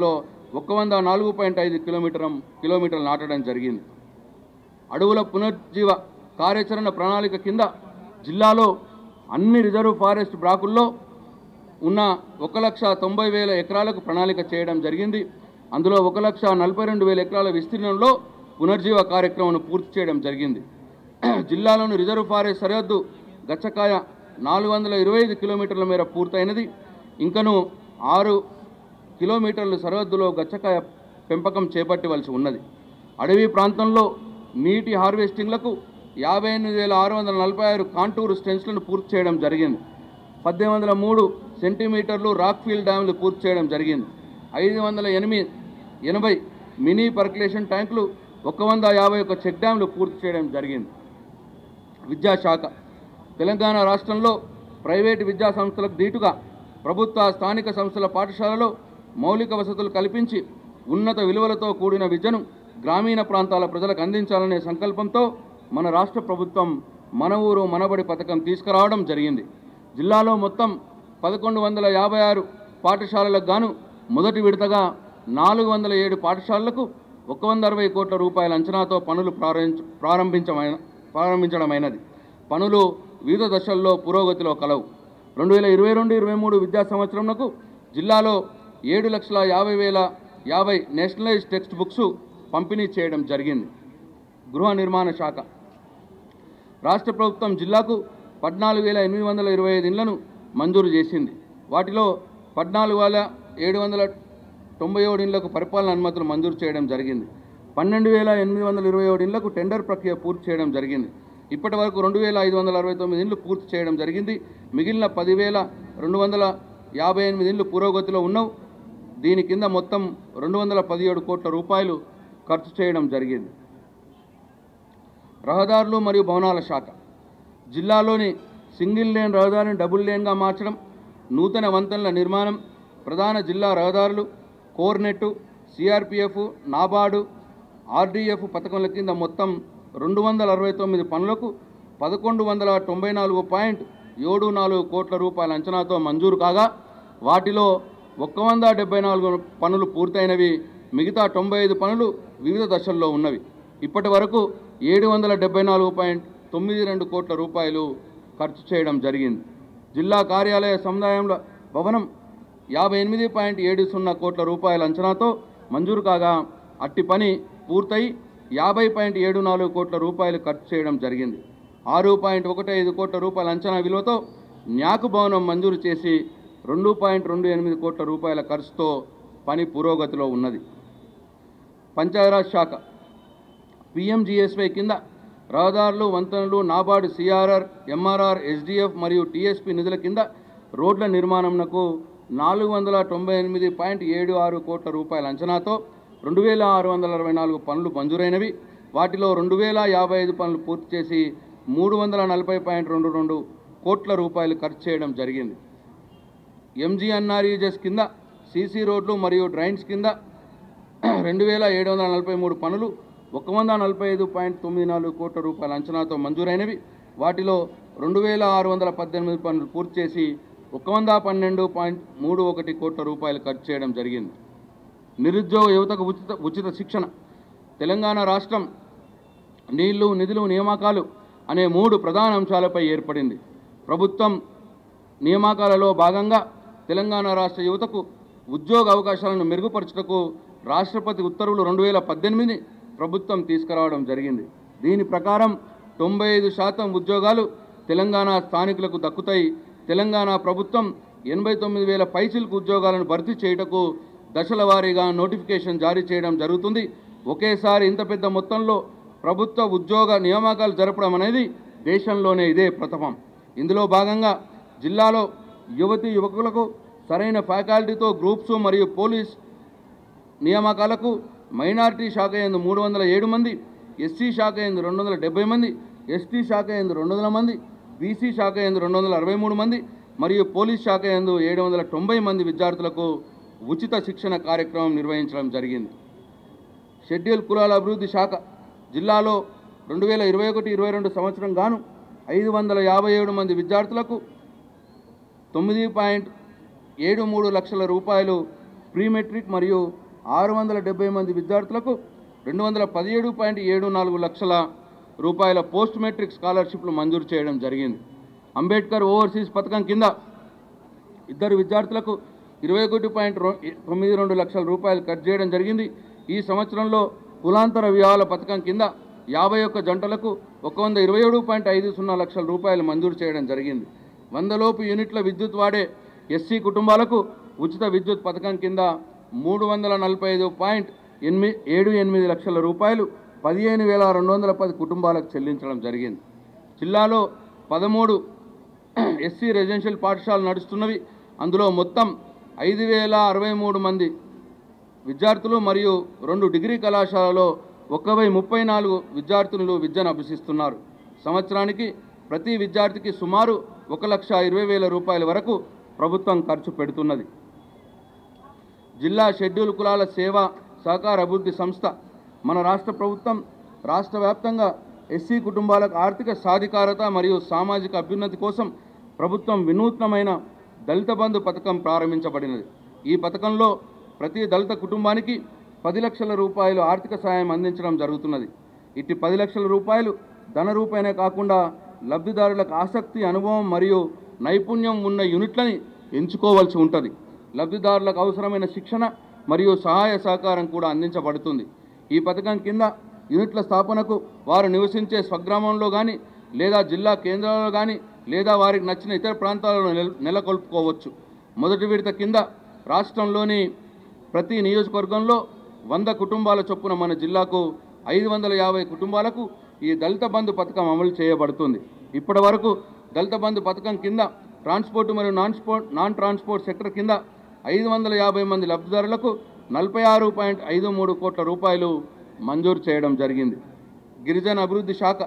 ఒక్క వంద నాలుగు పాయింట్ ఐదు కిలోమీటర్ కిలోమీటర్లు నాటడం జరిగింది అడవుల పునరుజ్జీవ కార్యాచరణ ప్రణాళిక కింద జిల్లాలో అన్ని రిజర్వ్ ఫారెస్ట్ బ్లాకుల్లో ఉన్న ఒక లక్ష తొంభై వేల ఎకరాలకు ప్రణాళిక చేయడం జరిగింది అందులో ఒక లక్ష నలభై రెండు వేల ఎకరాల విస్తీర్ణంలో పునర్జీవ కార్యక్రమం పూర్తి చేయడం జరిగింది జిల్లాలోని రిజర్వ్ ఫారెస్ట్ సరిహద్దు గచ్చకాయ నాలుగు వందల ఇరవై ఐదు కిలోమీటర్ల మేర పూర్తయినది ఇంకను ఆరు కిలోమీటర్ల సరిహద్దులో గచ్చకాయ పెంపకం చేపట్టవలసి ఉన్నది అడవి ప్రాంతంలో నీటి హార్వెస్టింగ్లకు యాభై ఎనిమిది వేల ఆరు వందల నలభై ఆరు కాంటూరు స్టెన్స్లను పూర్తి చేయడం జరిగింది పద్దెనిమిది వందల మూడు సెంటీమీటర్లు రాక్ ఫీల్డ్ డ్యాములు పూర్తి చేయడం జరిగింది ఐదు వందల ఎనిమిది ఎనభై మినీ పర్కులేషన్ ట్యాంకులు ఒక వంద యాభై ఒక చెక్ డ్యాములు పూర్తి చేయడం జరిగింది విద్యాశాఖ తెలంగాణ రాష్ట్రంలో ప్రైవేటు విద్యా సంస్థలకు ధీటుగా ప్రభుత్వ స్థానిక సంస్థల పాఠశాలలో మౌలిక వసతులు కల్పించి ఉన్నత విలువలతో కూడిన విద్యను గ్రామీణ ప్రాంతాల ప్రజలకు అందించాలనే సంకల్పంతో మన రాష్ట్ర ప్రభుత్వం మన ఊరు మనబడి పథకం తీసుకురావడం జరిగింది జిల్లాలో మొత్తం పదకొండు వందల యాభై ఆరు పాఠశాలలకు గాను మొదటి విడతగా నాలుగు వందల ఏడు పాఠశాలలకు ఒక వంద అరవై కోట్ల రూపాయల అంచనాతో పనులు ప్రారంభ ప్రారంభించమైన ప్రారంభించడమైనది పనులు వివిధ దశల్లో పురోగతిలో కలవు రెండు వేల ఇరవై రెండు ఇరవై మూడు విద్యా సంవత్సరంకు జిల్లాలో ఏడు లక్షల యాభై వేల యాభై నేషనలైజ్ టెక్స్ట్ బుక్స్ పంపిణీ చేయడం జరిగింది గృహ నిర్మాణ శాఖ రాష్ట్ర ప్రభుత్వం జిల్లాకు పద్నాలుగు వేల ఎనిమిది వందల ఇరవై ఐదు ఇండ్లను మంజూరు చేసింది వాటిలో పద్నాలుగు వేల ఏడు వందల తొంభై ఏడు ఇండ్లకు పరిపాలన అనుమతులు మంజూరు చేయడం జరిగింది పన్నెండు వేల ఎనిమిది వందల ఇరవై ఏడు ఇండ్లకు టెండర్ ప్రక్రియ పూర్తి చేయడం జరిగింది ఇప్పటి వరకు రెండు వేల ఐదు వందల అరవై తొమ్మిది ఇండ్లు పూర్తి చేయడం జరిగింది మిగిలిన పదివేల రెండు వందల యాభై ఎనిమిది ఇండ్లు పురోగతిలో ఉన్నవు దీని కింద మొత్తం రెండు వందల పదిహేడు కోట్ల రూపాయలు ఖర్చు చేయడం జరిగింది రహదారులు మరియు భవనాల శాఖ జిల్లాలోని సింగిల్ లేన్ రహదారిని డబుల్ లేన్గా మార్చడం నూతన వంతెనల నిర్మాణం ప్రధాన జిల్లా రహదారులు కోర్నెట్ సిఆర్పిఎఫ్ నాబార్డు ఆర్డీఎఫ్ పథకంల కింద మొత్తం రెండు వందల అరవై తొమ్మిది పనులకు పదకొండు వందల తొంభై నాలుగు పాయింట్ ఏడు నాలుగు కోట్ల రూపాయల అంచనాతో మంజూరు కాగా వాటిలో ఒక్క వంద డెబ్బై నాలుగు పనులు పూర్తయినవి మిగతా తొంభై ఐదు పనులు వివిధ దశల్లో ఉన్నవి ఇప్పటి వరకు ఏడు వందల డెబ్బై నాలుగు పాయింట్ తొమ్మిది రెండు కోట్ల రూపాయలు ఖర్చు చేయడం జరిగింది జిల్లా కార్యాలయ సముదాయంలో భవనం యాభై ఎనిమిది పాయింట్ ఏడు సున్నా కోట్ల రూపాయల అంచనాతో మంజూరు కాగా అట్టి పని పూర్తయి యాభై పాయింట్ ఏడు నాలుగు కోట్ల రూపాయలు ఖర్చు చేయడం జరిగింది ఆరు పాయింట్ ఒకటి ఐదు కోట్ల రూపాయల అంచనా విలువతో న్యాకు భవనం మంజూరు చేసి రెండు పాయింట్ రెండు ఎనిమిది కోట్ల రూపాయల ఖర్చుతో పని పురోగతిలో ఉన్నది పంచాయరాజ్ శాఖ పిఎంజిఎస్వై కింద రహదారులు వంతెనలు నాబార్డు సిఆర్ఆర్ ఎంఆర్ఆర్ ఎస్డిఎఫ్ మరియు టీఎస్పీ నిధుల కింద రోడ్ల నిర్మాణంకు నాలుగు వందల తొంభై ఎనిమిది పాయింట్ ఏడు ఆరు కోట్ల రూపాయల అంచనాతో రెండు వేల ఆరు వందల అరవై నాలుగు పనులు మంజూరైనవి వాటిలో రెండు వేల యాభై ఐదు పనులు పూర్తి చేసి మూడు వందల నలభై పాయింట్ రెండు రెండు కోట్ల రూపాయలు ఖర్చు చేయడం జరిగింది ఎంజీఎన్ఆర్ఈజెస్ కింద సీసీ రోడ్లు మరియు డ్రైన్స్ కింద రెండు వేల ఏడు వందల నలభై మూడు పనులు ఒక వంద నలభై ఐదు పాయింట్ తొమ్మిది నాలుగు కోట్ల రూపాయల అంచనాతో మంజూరైనవి వాటిలో రెండు వేల ఆరు వందల పద్దెనిమిది పనులు పూర్తి చేసి ఒక వంద పన్నెండు పాయింట్ మూడు ఒకటి కోట్ల రూపాయలు ఖర్చు చేయడం జరిగింది నిరుద్యోగ యువతకు ఉచిత ఉచిత శిక్షణ తెలంగాణ రాష్ట్రం నీళ్లు నిధులు నియామకాలు అనే మూడు ప్రధాన అంశాలపై ఏర్పడింది ప్రభుత్వం నియామకాలలో భాగంగా తెలంగాణ రాష్ట్ర యువతకు ఉద్యోగ అవకాశాలను మెరుగుపరచుటకు రాష్ట్రపతి ఉత్తర్వులు రెండు వేల పద్దెనిమిది ప్రభుత్వం తీసుకురావడం జరిగింది దీని ప్రకారం తొంభై ఐదు శాతం ఉద్యోగాలు తెలంగాణ స్థానికులకు దక్కుతాయి తెలంగాణ ప్రభుత్వం ఎనభై తొమ్మిది వేల పైచిలకు ఉద్యోగాలను భర్తీ చేయుటకు దశల వారీగా నోటిఫికేషన్ జారీ చేయడం జరుగుతుంది ఒకేసారి ఇంత పెద్ద మొత్తంలో ప్రభుత్వ ఉద్యోగ నియామకాలు జరపడం అనేది దేశంలోనే ఇదే ప్రథమం ఇందులో భాగంగా జిల్లాలో యువతి యువకులకు సరైన ఫ్యాకల్టీతో గ్రూప్స్ మరియు పోలీస్ నియామకాలకు మైనారిటీ శాఖ ఎందు మూడు వందల ఏడు మంది ఎస్సీ శాఖ ఎందు రెండు వందల డెబ్బై మంది ఎస్టీ శాఖ ఎందు రెండు వందల మంది బీసీ శాఖ ఎందు రెండు వందల అరవై మూడు మంది మరియు పోలీస్ శాఖ ఎందు ఏడు వందల తొంభై మంది విద్యార్థులకు ఉచిత శిక్షణ కార్యక్రమం నిర్వహించడం జరిగింది షెడ్యూల్ కులాల అభివృద్ధి శాఖ జిల్లాలో రెండు వేల ఇరవై ఒకటి ఇరవై రెండు సంవత్సరం గాను ఐదు వందల యాభై ఏడు మంది విద్యార్థులకు తొమ్మిది పాయింట్ ఏడు మూడు లక్షల రూపాయలు ప్రీ మెట్రిక్ మరియు ఆరు వందల డెబ్బై మంది విద్యార్థులకు రెండు వందల పదిహేడు పాయింట్ ఏడు నాలుగు లక్షల రూపాయల పోస్ట్ మెట్రిక్ స్కాలర్షిప్లు మంజూరు చేయడం జరిగింది అంబేద్కర్ ఓవర్సీస్ పథకం కింద ఇద్దరు విద్యార్థులకు ఇరవై ఒకటి పాయింట్ రొ- తొమ్మిది రెండు లక్షల రూపాయలు ఖర్చు చేయడం జరిగింది ఈ సంవత్సరంలో కులాంతర వివాహాల పథకం కింద యాభై ఒక్క జంటలకు ఒక వంద ఇరవై ఏడు పాయింట్ ఐదు సున్నా లక్షల రూపాయలు మంజూరు చేయడం జరిగింది వందలోపు యూనిట్ల విద్యుత్ వాడే ఎస్సీ కుటుంబాలకు ఉచిత విద్యుత్ పథకం కింద మూడు వందల నలభై ఐదు పాయింట్ ఎనిమిది ఏడు ఎనిమిది లక్షల రూపాయలు పదిహేను వేల రెండు వందల పది కుటుంబాలకు చెల్లించడం జరిగింది జిల్లాలో పదమూడు ఎస్సీ రెసిడెన్షియల్ పాఠశాలలు నడుస్తున్నవి అందులో మొత్తం ఐదు వేల అరవై మూడు మంది విద్యార్థులు మరియు రెండు డిగ్రీ కళాశాలలో ఒక వెయ్యి ముప్పై నాలుగు విద్యార్థులు విద్యను అభ్యసిస్తున్నారు సంవత్సరానికి ప్రతి విద్యార్థికి సుమారు ఒక లక్ష ఇరవై వేల రూపాయల వరకు ప్రభుత్వం ఖర్చు పెడుతున్నది జిల్లా షెడ్యూల్ కులాల సేవ సహకార అభివృద్ధి సంస్థ మన రాష్ట్ర ప్రభుత్వం రాష్ట్ర వ్యాప్తంగా ఎస్సీ కుటుంబాలకు ఆర్థిక సాధికారత మరియు సామాజిక అభ్యున్నతి కోసం ప్రభుత్వం వినూత్నమైన దళిత బంధు పథకం ప్రారంభించబడినది ఈ పథకంలో ప్రతి దళిత కుటుంబానికి పది లక్షల రూపాయలు ఆర్థిక సాయం అందించడం జరుగుతున్నది ఇట్టి పది లక్షల రూపాయలు ధన రూపాయనే కాకుండా లబ్ధిదారులకు ఆసక్తి అనుభవం మరియు నైపుణ్యం ఉన్న యూనిట్లని ఎంచుకోవాల్సి ఉంటుంది లబ్ధిదారులకు అవసరమైన శిక్షణ మరియు సహాయ సహకారం కూడా అందించబడుతుంది ఈ పథకం కింద యూనిట్ల స్థాపనకు వారు నివసించే స్వగ్రామంలో కానీ లేదా జిల్లా కేంద్రాలలో కానీ లేదా వారికి నచ్చిన ఇతర ప్రాంతాలలో నెల నెలకొల్పుకోవచ్చు మొదటి విడత కింద రాష్ట్రంలోని ప్రతి నియోజకవర్గంలో వంద కుటుంబాల చొప్పున మన జిల్లాకు ఐదు వందల యాభై కుటుంబాలకు ఈ దళిత బంధు పథకం అమలు చేయబడుతుంది ఇప్పటి వరకు దళిత బంధు పథకం కింద ట్రాన్స్పోర్ట్ మరియు non sport non transport sector కింద ఐదు వందల యాభై మంది లబ్ధిదారులకు నలభై ఆరు పాయింట్ ఐదు మూడు కోట్ల రూపాయలు మంజూరు చేయడం జరిగింది గిరిజన అభివృద్ధి శాఖ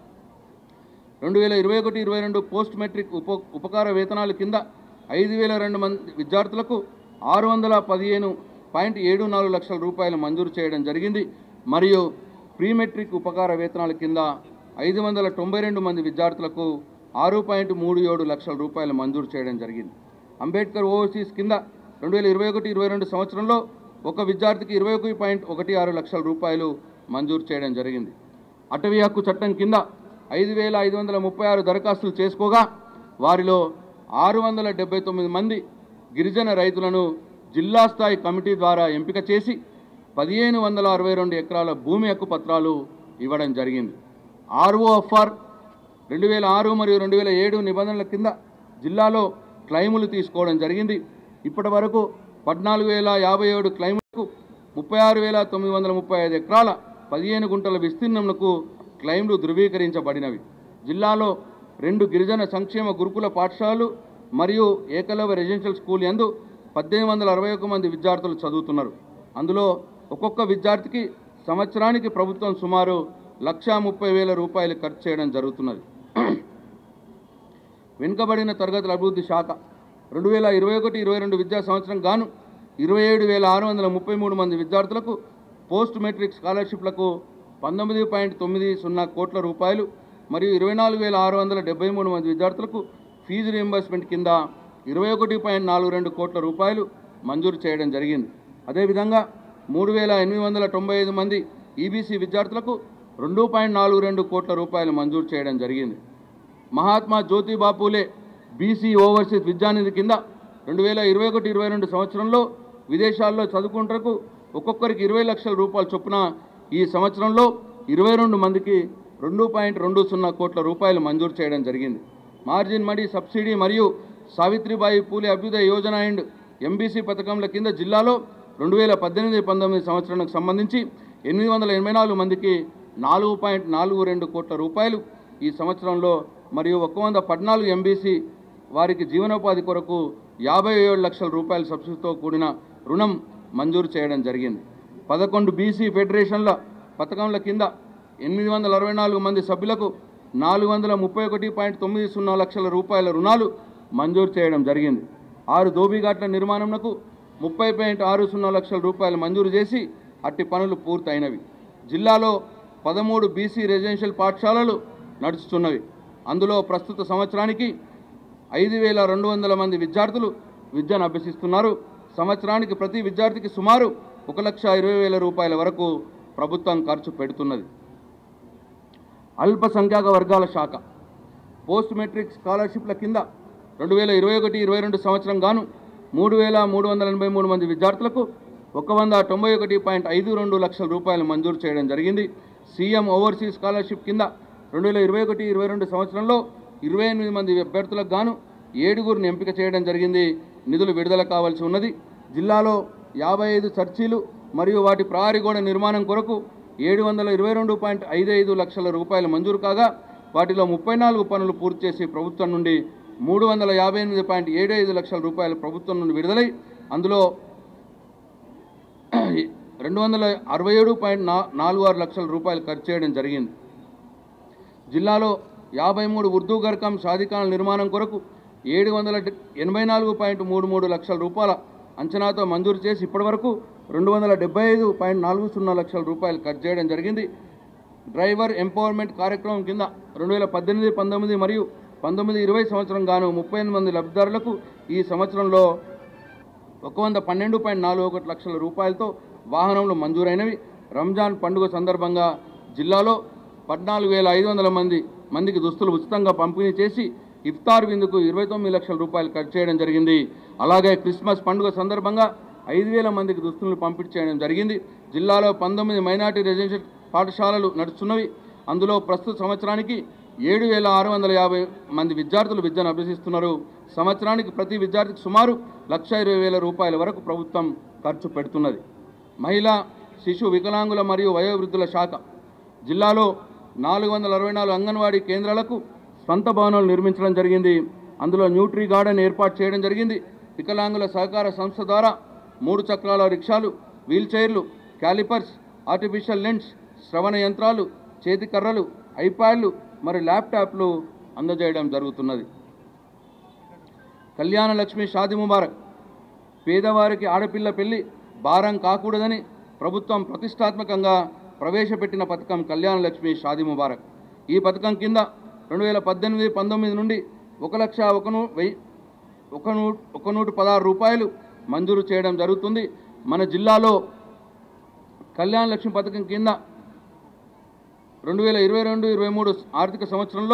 రెండు వేల ఇరవై ఒకటి ఇరవై రెండు పోస్ట్ మెట్రిక్ ఉప ఉపకార వేతనాల కింద ఐదు వేల రెండు మంది విద్యార్థులకు ఆరు వందల పదిహేను పాయింట్ ఏడు నాలుగు లక్షల రూపాయలు మంజూరు చేయడం జరిగింది మరియు ప్రీ మెట్రిక్ ఉపకార వేతనాల కింద ఐదు వందల తొంభై రెండు మంది విద్యార్థులకు ఆరు పాయింట్ మూడు ఏడు లక్షల రూపాయలు మంజూరు చేయడం జరిగింది అంబేద్కర్ ఓవర్సీస్ కింద రెండు వేల ఇరవై ఒకటి ఇరవై రెండు సంవత్సరంలో ఒక విద్యార్థికి ఇరవై ఒకటి పాయింట్ ఒకటి ఆరు లక్షల రూపాయలు మంజూరు చేయడం జరిగింది అటవీ హక్కు చట్టం కింద ఐదు వేల ఐదు వందల ముప్పై ఆరు దరఖాస్తులు చేసుకోగా వారిలో ఆరు వందల డెబ్బై తొమ్మిది మంది గిరిజన రైతులను జిల్లా స్థాయి కమిటీ ద్వారా ఎంపిక చేసి పదిహేను వందల అరవై రెండు ఎకరాల భూమి హక్కు పత్రాలు ఇవ్వడం జరిగింది ఆర్ఓఎఫ్ఆర్ రెండు వేల ఆరు మరియు రెండు వేల ఏడు నిబంధనల కింద జిల్లాలో క్లైములు తీసుకోవడం జరిగింది ఇప్పటి వరకు పద్నాలుగు వేల యాభై ఏడు క్లైములకు ముప్పై ఆరు వేల తొమ్మిది వందల ముప్పై ఐదు ఎకరాల పదిహేను గుంటల విస్తీర్ణంకు క్లైమ్లు ధృవీకరించబడినవి జిల్లాలో రెండు గిరిజన సంక్షేమ గురుకుల పాఠశాలలు మరియు ఏకలవ్య రెసిడెన్షియల్ స్కూల్ యందు పద్దెనిమిది వందల అరవై ఒక మంది విద్యార్థులు చదువుతున్నారు అందులో ఒక్కొక్క విద్యార్థికి సంవత్సరానికి ప్రభుత్వం సుమారు లక్షా ముప్పై వేల రూపాయలు ఖర్చు చేయడం జరుగుతున్నది వెనుకబడిన తరగతుల అభివృద్ధి శాఖ రెండు వేల ఇరవై ఒకటి ఇరవై రెండు విద్యా సంవత్సరం గాను ఇరవై ఏడు వేల ఆరు వందల ముప్పై మూడు మంది విద్యార్థులకు పోస్ట్ మెట్రిక్ స్కాలర్షిప్లకు పంతొమ్మిది పాయింట్ తొమ్మిది సున్నా కోట్ల రూపాయలు మరియు ఇరవై నాలుగు వేల ఆరు వందల డెబ్బై మూడు మంది విద్యార్థులకు ఫీజు రియంబర్స్మెంట్ కింద ఇరవై ఒకటి పాయింట్ నాలుగు రెండు కోట్ల రూపాయలు మంజూరు చేయడం జరిగింది అదేవిధంగా మూడు వేల ఎనిమిది వందల తొంభై ఐదు మంది ఈబీసీ విద్యార్థులకు రెండు పాయింట్ నాలుగు రెండు కోట్ల రూపాయలు మంజూరు చేయడం జరిగింది మహాత్మా జ్యోతిబా పూలే బీసీ ఓవర్సీస్ విద్యానిధి కింద రెండు వేల ఇరవై ఒకటి ఇరవై రెండు సంవత్సరంలో విదేశాల్లో చదువుకుంటకు ఒక్కొక్కరికి ఇరవై లక్షల రూపాయల చొప్పున ఈ సంవత్సరంలో ఇరవై రెండు మందికి రెండు పాయింట్ రెండు సున్నా కోట్ల రూపాయలు మంజూరు చేయడం జరిగింది మార్జిన్ మడి సబ్సిడీ మరియు సావిత్రిబాయి పూలే అభ్యుదయ యోజన అండ్ ఎంబీసీ పథకంల కింద జిల్లాలో రెండు వేల పద్దెనిమిది పంతొమ్మిది సంవత్సరానికి సంబంధించి ఎనిమిది వందల ఎనభై నాలుగు మందికి నాలుగు పాయింట్ నాలుగు రెండు కోట్ల రూపాయలు ఈ సంవత్సరంలో మరియు ఒక వంద పద్నాలుగు ఎంబీసీ వారికి జీవనోపాధి కొరకు యాభై ఏడు లక్షల రూపాయల సబ్సిడీతో కూడిన రుణం మంజూరు చేయడం జరిగింది పదకొండు బీసీ ఫెడరేషన్ల పథకంల కింద ఎనిమిది వందల అరవై నాలుగు మంది సభ్యులకు నాలుగు వందల ముప్పై ఒకటి పాయింట్ తొమ్మిది సున్నా లక్షల రూపాయల రుణాలు మంజూరు చేయడం జరిగింది ఆరు దోబిఘాట్ల నిర్మాణంకు ముప్పై పాయింట్ ఆరు సున్నా లక్షల రూపాయలు మంజూరు చేసి అట్టి పనులు పూర్తయినవి జిల్లాలో పదమూడు బీసీ రెసిడెన్షియల్ పాఠశాలలు నడుస్తున్నవి అందులో ప్రస్తుత సంవత్సరానికి ఐదు వేల రెండు వందల మంది విద్యార్థులు విద్యను అభ్యసిస్తున్నారు సంవత్సరానికి ప్రతి విద్యార్థికి సుమారు ఒక లక్ష ఇరవై వేల రూపాయల వరకు ప్రభుత్వం ఖర్చు పెడుతున్నది అల్పసంఖ్యాక వర్గాల శాఖ పోస్ట్ మెట్రిక్ స్కాలర్షిప్ల కింద రెండు వేల ఇరవై ఒకటి ఇరవై రెండు సంవత్సరం గాను మూడు వేల మూడు వందల ఎనభై మూడు మంది విద్యార్థులకు ఒక వంద తొంభై ఒకటి పాయింట్ ఐదు రెండు లక్షల రూపాయలు మంజూరు చేయడం జరిగింది సీఎం ఓవర్సీస్ స్కాలర్షిప్ కింద రెండు వేల ఇరవై ఒకటి ఇరవై రెండు సంవత్సరంలో ఇరవై ఎనిమిది మంది అభ్యర్థులకు గాను ఏడుగురిని ఎంపిక చేయడం జరిగింది నిధులు విడుదల కావాల్సి ఉన్నది జిల్లాలో యాభై ఐదు చర్చీలు మరియు వాటి ప్రహరీ గోడ నిర్మాణం కొరకు ఏడు వందల ఇరవై రెండు పాయింట్ ఐదు ఐదు లక్షల రూపాయలు మంజూరు కాగా వాటిలో ముప్పై నాలుగు పనులు పూర్తి చేసి ప్రభుత్వం నుండి మూడు వందల యాభై ఎనిమిది పాయింట్ ఏడు ఐదు లక్షల రూపాయలు ప్రభుత్వం నుండి విడుదలై అందులో రెండు వందల అరవై ఏడు పాయింట్ నా నాలుగు ఆరు లక్షల రూపాయలు ఖర్చు చేయడం జరిగింది జిల్లాలో యాభై మూడు ఉర్దూ గర్కం షాదిఖాన్ల నిర్మాణం కొరకు ఏడు వందల ఎనభై నాలుగు పాయింట్ మూడు మూడు లక్షల రూపాయల అంచనాతో మంజూరు చేసి ఇప్పటివరకు రెండు వందల డెబ్బై ఐదు పాయింట్ నాలుగు సున్నా లక్షల రూపాయలు ఖర్చు చేయడం జరిగింది డ్రైవర్ ఎంపవర్మెంట్ కార్యక్రమం కింద రెండు వేల పద్దెనిమిది పంతొమ్మిది మరియు పంతొమ్మిది ఇరవై సంవత్సరం గాను ముప్పై ఎనిమిది మంది లబ్ధిదారులకు ఈ సంవత్సరంలో ఒక వంద పన్నెండు పాయింట్ నాలుగు ఒకటి లక్షల రూపాయలతో వాహనములు మంజూరైనవి రంజాన్ పండుగ సందర్భంగా జిల్లాలో పద్నాలుగు వేల ఐదు వందల మంది మందికి దుస్తులు ఉచితంగా పంపిణీ చేసి ఇఫ్తార్ విందుకు ఇరవై తొమ్మిది లక్షల రూపాయలు ఖర్చు చేయడం జరిగింది అలాగే క్రిస్మస్ పండుగ సందర్భంగా ఐదు వేల మందికి దుస్తులను పంపిణీ చేయడం జరిగింది జిల్లాలో పంతొమ్మిది మైనార్టీ రెసిడెన్షియల్ పాఠశాలలు నడుస్తున్నవి అందులో ప్రస్తుత సంవత్సరానికి ఏడు వేల ఆరు వందల యాభై మంది విద్యార్థులు విద్యను అభ్యసిస్తున్నారు సంవత్సరానికి ప్రతి విద్యార్థికి సుమారు లక్ష ఇరవై వేల రూపాయల వరకు ప్రభుత్వం ఖర్చు పెడుతున్నది మహిళా శిశు వికలాంగుల మరియు వయోవృద్ధుల శాఖ జిల్లాలో నాలుగు వందల అరవై నాలుగు అంగన్వాడీ కేంద్రాలకు స్వంత భవనాలు నిర్మించడం జరిగింది అందులో న్యూట్రీ గార్డెన్ ఏర్పాటు చేయడం జరిగింది వికలాంగుల సహకార సంస్థ ద్వారా మూడు చక్రాల రిక్షాలు వీల్ చైర్లు క్యాలిపర్స్ ఆర్టిఫిషియల్ లెన్స్ శ్రవణ యంత్రాలు చేతి కర్రలు ఐప్యాడ్లు మరియు ల్యాప్టాప్లు అందజేయడం జరుగుతున్నది కళ్యాణ లక్ష్మి షాది ముబారక్ పేదవారికి ఆడపిల్ల పెళ్లి భారం కాకూడదని ప్రభుత్వం ప్రతిష్టాత్మకంగా ప్రవేశపెట్టిన పథకం కళ్యాణ లక్ష్మి షాది ముబారక్ ఈ పథకం కింద రెండు వేల పద్దెనిమిది పంతొమ్మిది నుండి ఒక లక్ష ఒక నూ వెయ్యి ఒక నూ ఒక నూట పదహారు రూపాయలు మంజూరు చేయడం జరుగుతుంది మన జిల్లాలో కళ్యాణ లక్ష్మి పథకం కింద రెండు వేల ఇరవై రెండు ఇరవై మూడు ఆర్థిక సంవత్సరంలో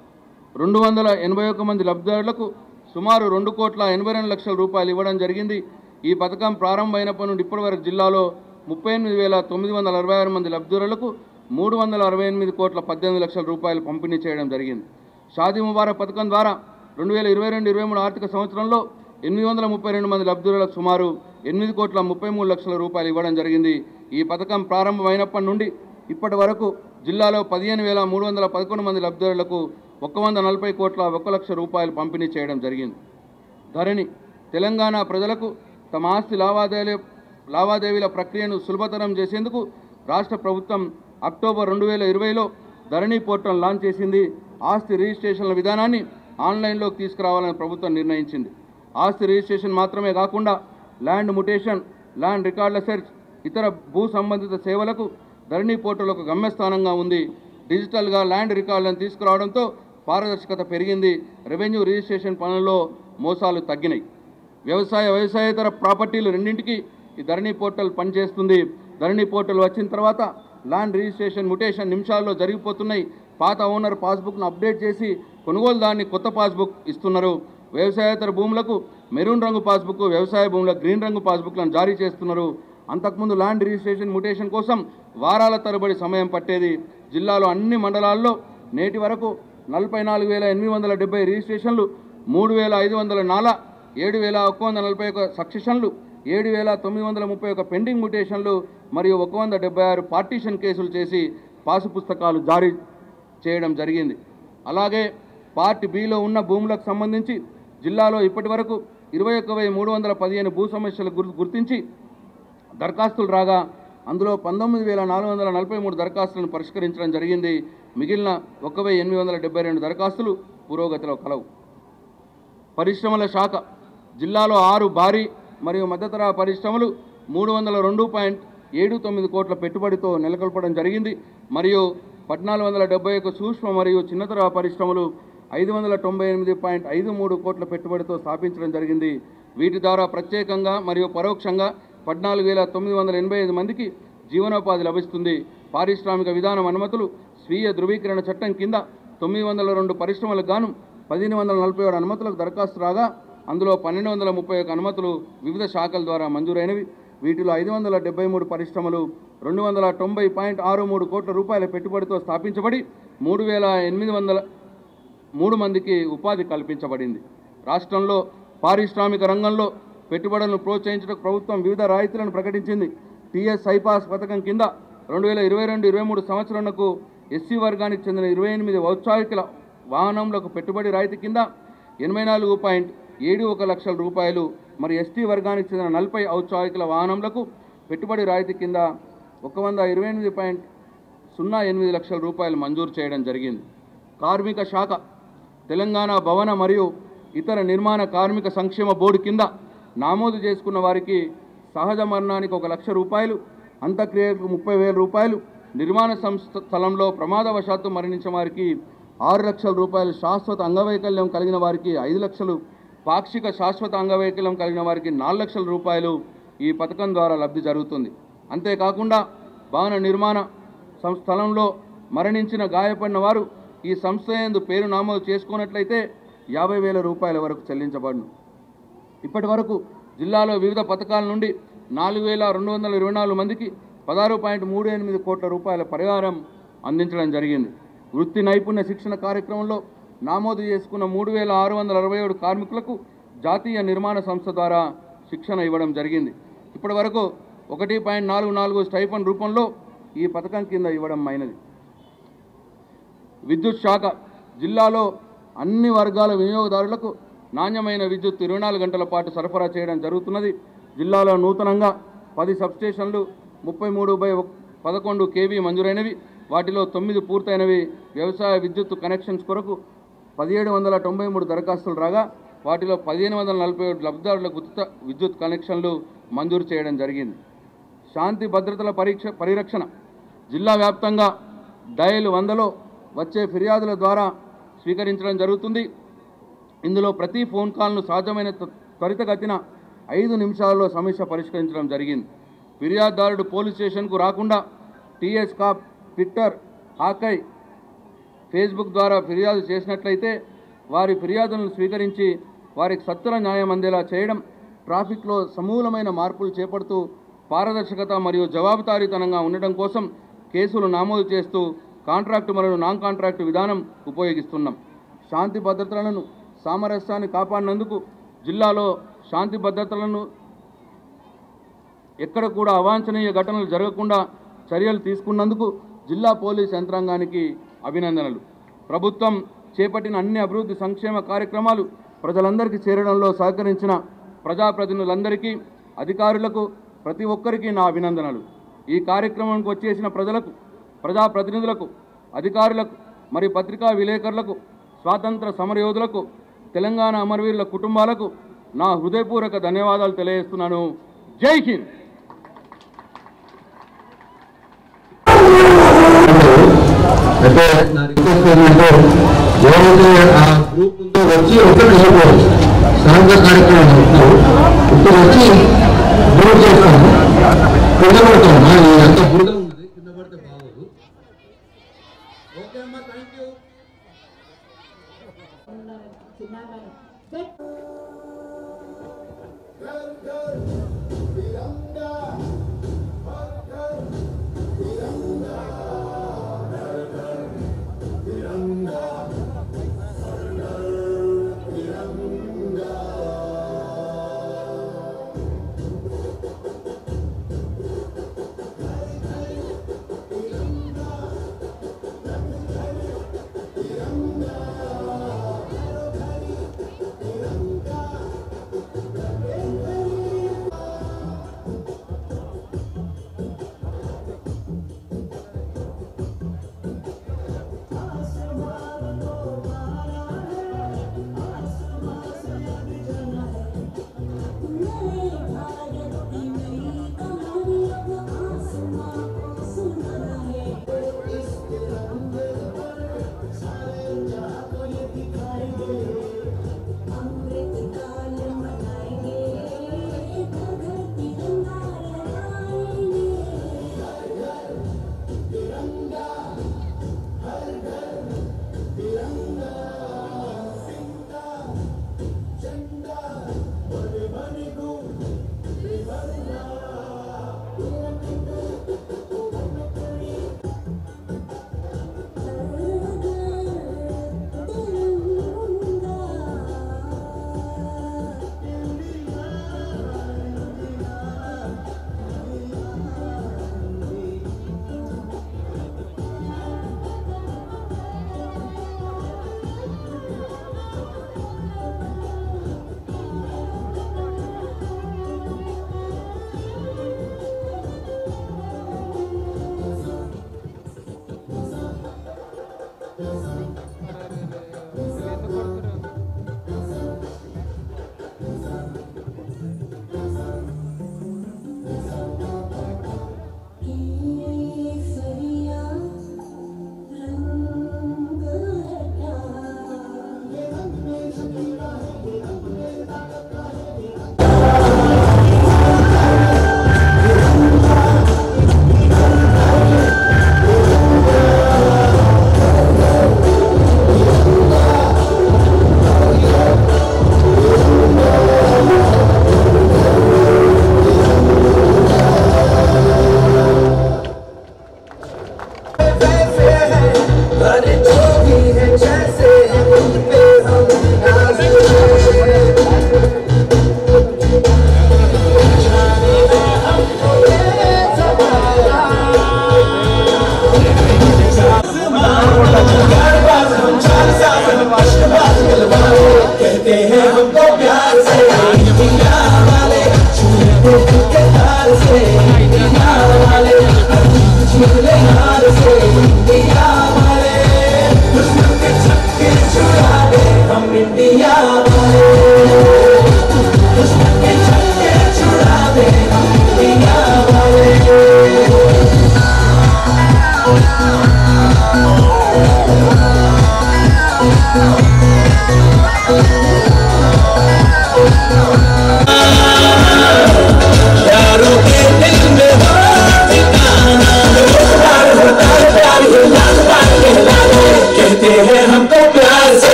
రెండు వందల ఎనభై ఒక్క మంది లబ్ధిదారులకు సుమారు రెండు కోట్ల ఎనభై రెండు లక్షల రూపాయలు ఇవ్వడం జరిగింది ఈ పథకం ప్రారంభమైనప్పటి నుండి ఇప్పటివరకు జిల్లాలో ముప్పై ఎనిమిది వేల తొమ్మిది వందల అరవై ఆరు మంది లబ్ధిదారులకు మూడు వందల అరవై ఎనిమిది కోట్ల పద్దెనిమిది లక్షల రూపాయలు పంపిణీ చేయడం జరిగింది షాదీ ముబారక్ పథకం ద్వారా రెండు వేల ఇరవై రెండు ఇరవై మూడు ఆర్థిక సంవత్సరంలో ఎనిమిది వందల ముప్పై రెండు మంది లబ్ధిదారులకు సుమారు ఎనిమిది కోట్ల ముప్పై మూడు లక్షల రూపాయలు ఇవ్వడం జరిగింది ఈ పథకం ప్రారంభమైనప్పటి నుండి ఇప్పటి వరకు జిల్లాలో పదిహేను వేల మూడు వందల పదకొండు మంది లబ్ధిదారులకు ఒక వంద నలభై కోట్ల ఒక లక్ష రూపాయలు పంపిణీ చేయడం జరిగింది ధరణి తెలంగాణ ప్రజలకు తమ ఆస్తి లావాదేవీ లావాదేవీల ప్రక్రియను సులభతరం చేసేందుకు రాష్ట్ర ప్రభుత్వం అక్టోబర్ రెండు వేల ఇరవైలో ధరణి పోర్టల్ లాంచ్ చేసింది ఆస్తి రిజిస్ట్రేషన్ల విధానాన్ని ఆన్లైన్లోకి తీసుకురావాలని ప్రభుత్వం నిర్ణయించింది ఆస్తి రిజిస్ట్రేషన్ మాత్రమే కాకుండా ల్యాండ్ ముటేషన్ ల్యాండ్ రికార్డుల సెర్చ్ ఇతర భూ సంబంధిత సేవలకు ధరణి పోర్టల్ ఒక గమ్యస్థానంగా ఉంది డిజిటల్గా ల్యాండ్ రికార్డులను తీసుకురావడంతో పారదర్శకత పెరిగింది రెవెన్యూ రిజిస్ట్రేషన్ పనుల్లో మోసాలు తగ్గినాయి వ్యవసాయ వ్యవసాయేతర ప్రాపర్టీలు రెండింటికి ఈ ధరణి పోర్టల్ పనిచేస్తుంది ధరణి పోర్టల్ వచ్చిన తర్వాత ల్యాండ్ రిజిస్ట్రేషన్ ముటేషన్ నిమిషాల్లో జరిగిపోతున్నాయి పాత ఓనర్ పాస్బుక్ను అప్డేట్ చేసి కొనుగోలుదారుని కొత్త పాస్బుక్ ఇస్తున్నారు వ్యవసాయేతర భూములకు మెరూన్ రంగు పాస్బుక్ వ్యవసాయ భూములకు గ్రీన్ రంగు పాస్బుక్లను జారీ చేస్తున్నారు అంతకుముందు ల్యాండ్ రిజిస్ట్రేషన్ ముటేషన్ కోసం వారాల తరబడి సమయం పట్టేది జిల్లాలో అన్ని మండలాల్లో నేటి వరకు నలభై నాలుగు వేల ఎనిమిది వందల డెబ్బై రిజిస్ట్రేషన్లు మూడు వేల ఐదు వందల నాల ఏడు వేల ఒక వంద నలభై ఒక సక్సెషన్లు ఏడు వేల తొమ్మిది వందల ముప్పై ఒక పెండింగ్ ముటేషన్లు మరియు ఒక వంద డెబ్బై ఆరు పార్టీషన్ కేసులు చేసి పాసు పుస్తకాలు జారీ చేయడం జరిగింది అలాగే పార్ట్ బిలో ఉన్న భూములకు సంబంధించి జిల్లాలో ఇప్పటి వరకు ఇరవై ఒక్క వెయ్యి మూడు వందల పదిహేను భూ సమస్యలు గుర్ గుర్తించి దరఖాస్తులు రాగా అందులో పంతొమ్మిది వేల నాలుగు వందల నలభై మూడు దరఖాస్తులను పరిష్కరించడం జరిగింది మిగిలిన ఒక వెయ్యి ఎనిమిది వందల డెబ్బై రెండు దరఖాస్తులు పురోగతిలో కలవు పరిశ్రమల శాఖ జిల్లాలో ఆరు భారీ మరియు మధ్యతరహా పరిశ్రమలు మూడు వందల రెండు పాయింట్ ఏడు తొమ్మిది కోట్ల పెట్టుబడితో నెలకొల్పడం జరిగింది మరియు పద్నాలుగు వందల డెబ్బై ఒక సూక్ష్మ మరియు చిన్నతరహా పరిశ్రమలు ఐదు వందల తొంభై ఎనిమిది పాయింట్ ఐదు మూడు కోట్ల పెట్టుబడితో స్థాపించడం జరిగింది వీటి ద్వారా ప్రత్యేకంగా మరియు పరోక్షంగా పద్నాలుగు వేల తొమ్మిది వందల ఎనభై ఐదు మందికి జీవనోపాధి లభిస్తుంది పారిశ్రామిక విధానం అనుమతులు స్వీయ ధృవీకరణ చట్టం కింద తొమ్మిది వందల రెండు పరిశ్రమలకు గాను పదిహేను వందల నలభై ఏడు అనుమతులకు దరఖాస్తు రాగా అందులో పన్నెండు వందల ముప్పై ఒక అనుమతులు వివిధ శాఖల ద్వారా మంజూరైనవి వీటిలో ఐదు వందల డెబ్బై మూడు పరిశ్రమలు రెండు వందల తొంభై పాయింట్ ఆరు మూడు కోట్ల రూపాయల పెట్టుబడితో స్థాపించబడి మూడు వేల ఎనిమిది వందల మూడు మందికి ఉపాధి కల్పించబడింది రాష్ట్రంలో పారిశ్రామిక రంగంలో పెట్టుబడులను ప్రోత్సహించడానికి ప్రభుత్వం వివిధ రాయితీలను ప్రకటించింది టీఎస్ ఐపాస్ పథకం కింద రెండు వేల ఇరవై రెండు ఇరవై మూడు సంవత్సరాలకు ఎస్సీ వర్గానికి చెందిన ఇరవై ఎనిమిది ఔత్సాహికుల వాహనములకు పెట్టుబడి రాయితీ కింద ఎనభై నాలుగు పాయింట్ ఏడు ఒక లక్షల రూపాయలు మరి ఎస్టీ వర్గానికి చెందిన నలభై ఔత్సాహికుల వాహనములకు పెట్టుబడి రాయితీ కింద ఒక వంద ఇరవై ఎనిమిది పాయింట్ సున్నా ఎనిమిది లక్షల రూపాయలు మంజూరు చేయడం జరిగింది కార్మిక శాఖ తెలంగాణ భవన మరియు ఇతర నిర్మాణ కార్మిక సంక్షేమ బోర్డు కింద నమోదు చేసుకున్న వారికి సహజ మరణానికి ఒక లక్ష రూపాయలు అంత్యక్రియలకు ముప్పై వేల రూపాయలు నిర్మాణ సంస్థ స్థలంలో ప్రమాదవశాత్తు మరణించిన వారికి ఆరు లక్షల రూపాయలు శాశ్వత అంగవైకల్యం కలిగిన వారికి ఐదు లక్షలు పాక్షిక శాశ్వత అంగవైకల్యం కలిగిన వారికి నాలుగు లక్షల రూపాయలు ఈ పథకం ద్వారా లబ్ధి జరుగుతుంది అంతేకాకుండా భవన నిర్మాణ సం- స్థలంలో మరణించిన గాయపడిన వారు ఈ సంస్థ యందు పేరు నమోదు చేసుకున్నట్లయితే యాభై వేల రూపాయల వరకు చెల్లించబడును ఇప్పటి వరకు జిల్లాలో వివిధ పథకాల నుండి నాలుగు వేల రెండు వందల ఇరవై నాలుగు మందికి పదహారు పాయింట్ మూడు ఎనిమిది కోట్ల రూపాయల పరిహారం అందించడం జరిగింది వృత్తి నైపుణ్య శిక్షణ కార్యక్రమంలో నమోదు చేసుకున్న మూడు వేల ఆరు వందల అరవై ఏడు కార్మికులకు జాతీయ నిర్మాణ సంస్థ ద్వారా శిక్షణ ఇవ్వడం జరిగింది ఇప్పటి వరకు ఒకటి పాయింట్ నాలుగు నాలుగు స్టైఫన్ రూపంలో ఈ పథకం కింద ఇవ్వడం అయినది విద్యుత్ శాఖ జిల్లాలో అన్ని వర్గాల వినియోగదారులకు నాణ్యమైన విద్యుత్ ఇరవై నాలుగు గంటల పాటు సరఫరా చేయడం జరుగుతున్నది జిల్లాలో నూతనంగా పది సబ్స్టేషన్లు ముప్పై మూడు బై ఒక్- పదకొండు కేవీ మంజూరైనవి వాటిలో తొమ్మిది పూర్తయినవి వ్యవసాయ విద్యుత్ కనెక్షన్స్ కొరకు పదిహేడు వందల తొంభై మూడు దరఖాస్తులు రాగా వాటిలో పదిహేను వందల నలభై ఏడు లబ్ధిదారులకు ఉచిత విద్యుత్ కనెక్షన్లు మంజూరు చేయడం జరిగింది శాంతి భద్రతల పరీక్ష పరిరక్షణ జిల్లా వ్యాప్తంగా డయల్ వందలో వచ్చే ఫిర్యాదుల ద్వారా స్వీకరించడం జరుగుతుంది ఇందులో ప్రతి ఫోన్ కాల్ను సాధ్యమైన త్వ- త్వరితగతిన ఐదు నిమిషాల్లో సమస్య పరిష్కరించడం జరిగింది ఫిర్యాదుదారుడు పోలీస్ స్టేషన్కు రాకుండా TS cop Twitter Hawkeye Facebook ద్వారా ఫిర్యాదు చేసినట్లయితే వారి ఫిర్యాదులను స్వీకరించి వారికి సత్వర న్యాయం అందేలా చేయడం ట్రాఫిక్లో సమూలమైన మార్పులు చేపడుతూ పారదర్శకత మరియు జవాబుదారీతనంగా ఉండడం కోసం కేసులు నమోదు చేస్తూ కాంట్రాక్టు మరియు నాన్ కాంట్రాక్టు విధానం ఉపయోగిస్తున్నాం శాంతి భద్రతలను సామరస్యాన్ని కాపాడినందుకు జిల్లాలో శాంతి భద్రతలను ఎక్కడ కూడా అవాంఛనీయ ఘటనలు జరగకుండా చర్యలు తీసుకున్నందుకు జిల్లా పోలీస్ యంత్రాంగానికి అభినందనలు ప్రభుత్వం చేపట్టిన అన్ని అభివృద్ధి సంక్షేమ కార్యక్రమాలు ప్రజలందరికీ చేరడంలో సహకరించిన ప్రజాప్రతినిధులందరికీ అధికారులకు ప్రతి ఒక్కరికి నా అభినందనలు ఈ కార్యక్రమానికి వచ్చేసిన ప్రజలకు ప్రజాప్రతినిధులకు అధికారులకు మరియు పత్రికా విలేకరులకు స్వాతంత్ర సమరయోధులకు తెలంగాణ అమరవీరుల కుటుంబాలకు నా హృదయపూర్వక ధన్యవాదాలు తెలియజేస్తున్నాను జై హింద్ అయితే నా రిక్వెస్ట్ ఏంటంటే ఎవరైతే ఆ గ్రూప్ ఉందో వచ్చి ఒక్కటి వెళ్ళిపోవాలి సడన్గా కార్యక్రమం జరుగుతున్నారు ఇప్పుడు వచ్చి నోట్ చేస్తాము కింద పడతాం మరి ఎంత బురద ఉన్నది కింద పడితే బాగోదు ఓకే అమ్మా థ్యాంక్ యూ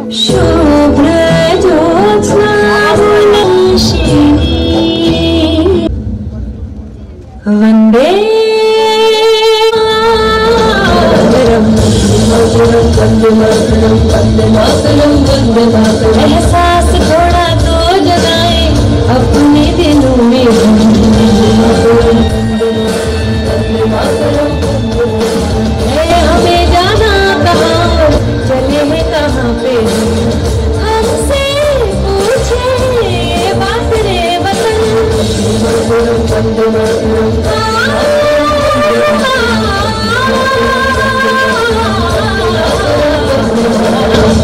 शुभ्रज्योत्स्नावनाशिनी वन्दे एहसास थोड़ा तो जगाए अपने दिलों में है हमें जाना कहाँ चले हैं कहाँ पे हमसे पूछे बात रे वतन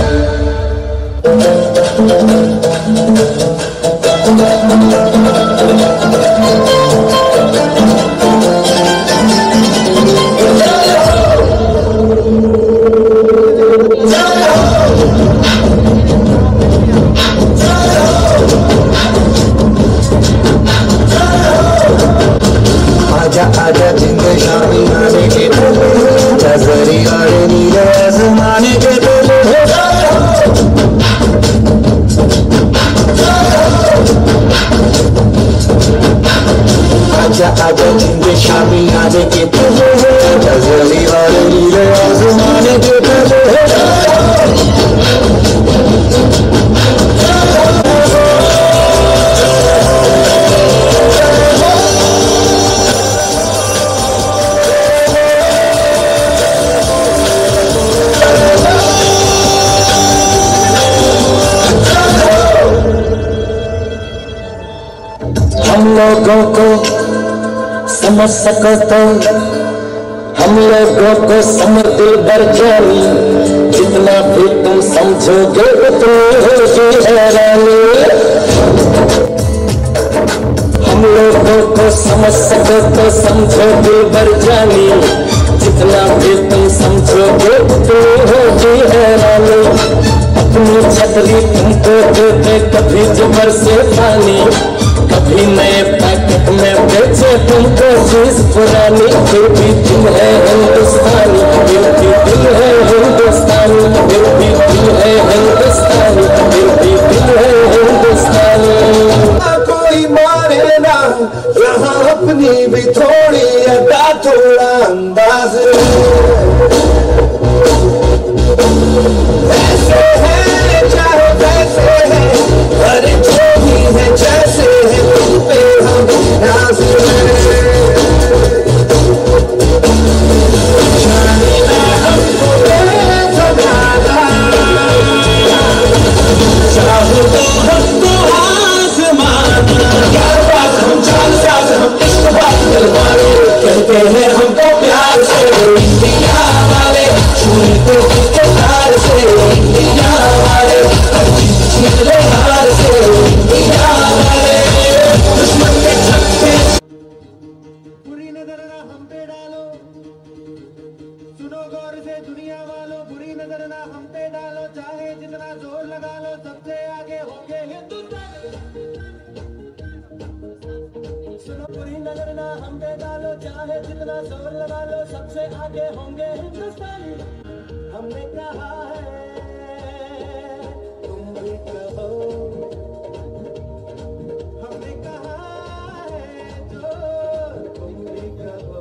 आजा आजा जिंदे शामी आने के जजरी आड़े नीले आसमाने के बोले आजा आजा जिंदे शामी आने के जजरी आड़े नीले आसमाने के बोले हम लोगों को समझ सको तो हम लोगों को समझ दिल भर जानी जितना भी तुम समझोगे उतनी होगी हैरानी हम लोगों को समझ सको तो समझो दिल भर जानी जितना भी तुम समझोगे उतनी होगी हैरानी अपनी छतरी तुमको देते कभी जुमर से पानी कभी नए पैकेट में बेचे तुमको चीज पुरानी फिर भी दिल है हिंदुस्तानी फिर भी दिल है हिंदुस्तानी फिर भी दिल है हिंदुस्तानी फिर भी दिल है हिंदुस्तानी कोई मारे ना यहाँ अपनी भी थोड़ी अदा थोड़ा अंदाज ऐसे है चाहे वैसे है अरे जो भी है जैसे है तुम पे हम नाज जाने ना हमको सजाना चाहो तो हमको आसमान यार बात हम चाल साथ हम इश्क बात दिलवाले कहते हैं हमको प्यार से इंडिया वाले छुए तो किसके प्यार से इंडिया वाले हर चीज छीन ले हार से इंडिया वाले दुश्मन के छक्के बुरी नजर ना हम पे डालो सुनो गौर से दुनिया वालों बुरी नजर ना हम पे डालो चाहे जितना जोर लगा लो सबसे आगे होंगे हिंदुस्तान सुनो बुरी नजर ना हम पे डालो चाहे जितना जोर लगा लो सबसे आगे होंगे हिंदुस्तानी हमने कहा है तुम भी कहो हमने कहा है जो तुम भी कहो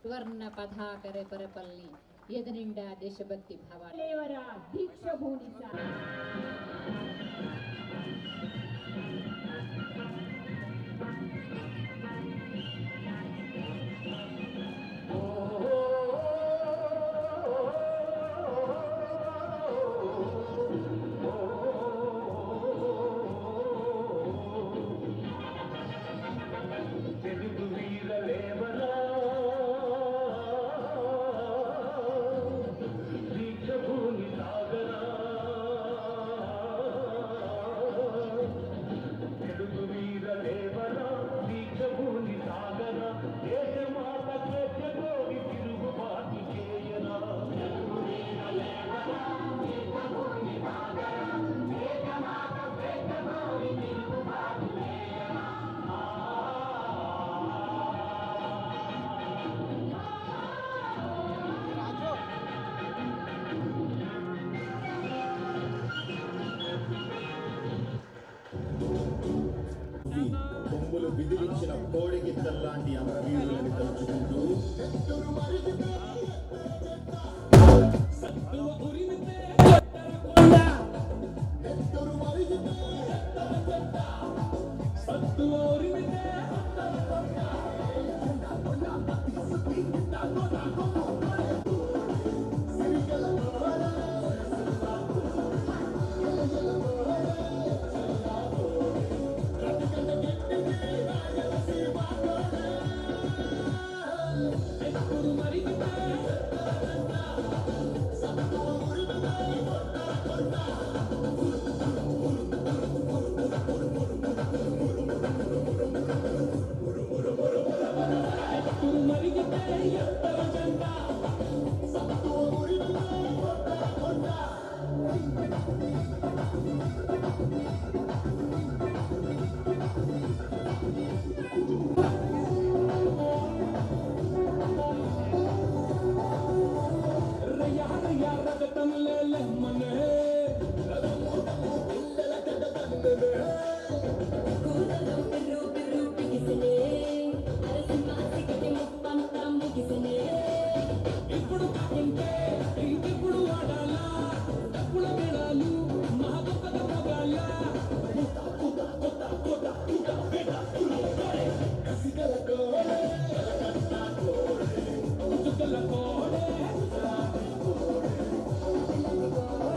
సువర్ణ పథాకర పరపల్లి ఎదునిండా దేశభక్తి భావ ದೇವರ ದೀಕ್ಷಭೂಮಿ తెలుగు వీరలేవరా దీక్షభూమి సాగరా తెలుగు వీరలేవరా దీక్షభూమి సాగరా దేశమాత స్వేచ్ఛతోని తిరుగుబాటు చేయరా తెలుగు వీరలేవరా దీక్షభూమి సాగరా దేశమాత స్వేచ్ఛతోని తిరుగుబాటు చేయరా కొమ్ములు బిదిరించిన కోడికి తల్లాంటి అమరవీరులని తలుచుకుంటూ కోడే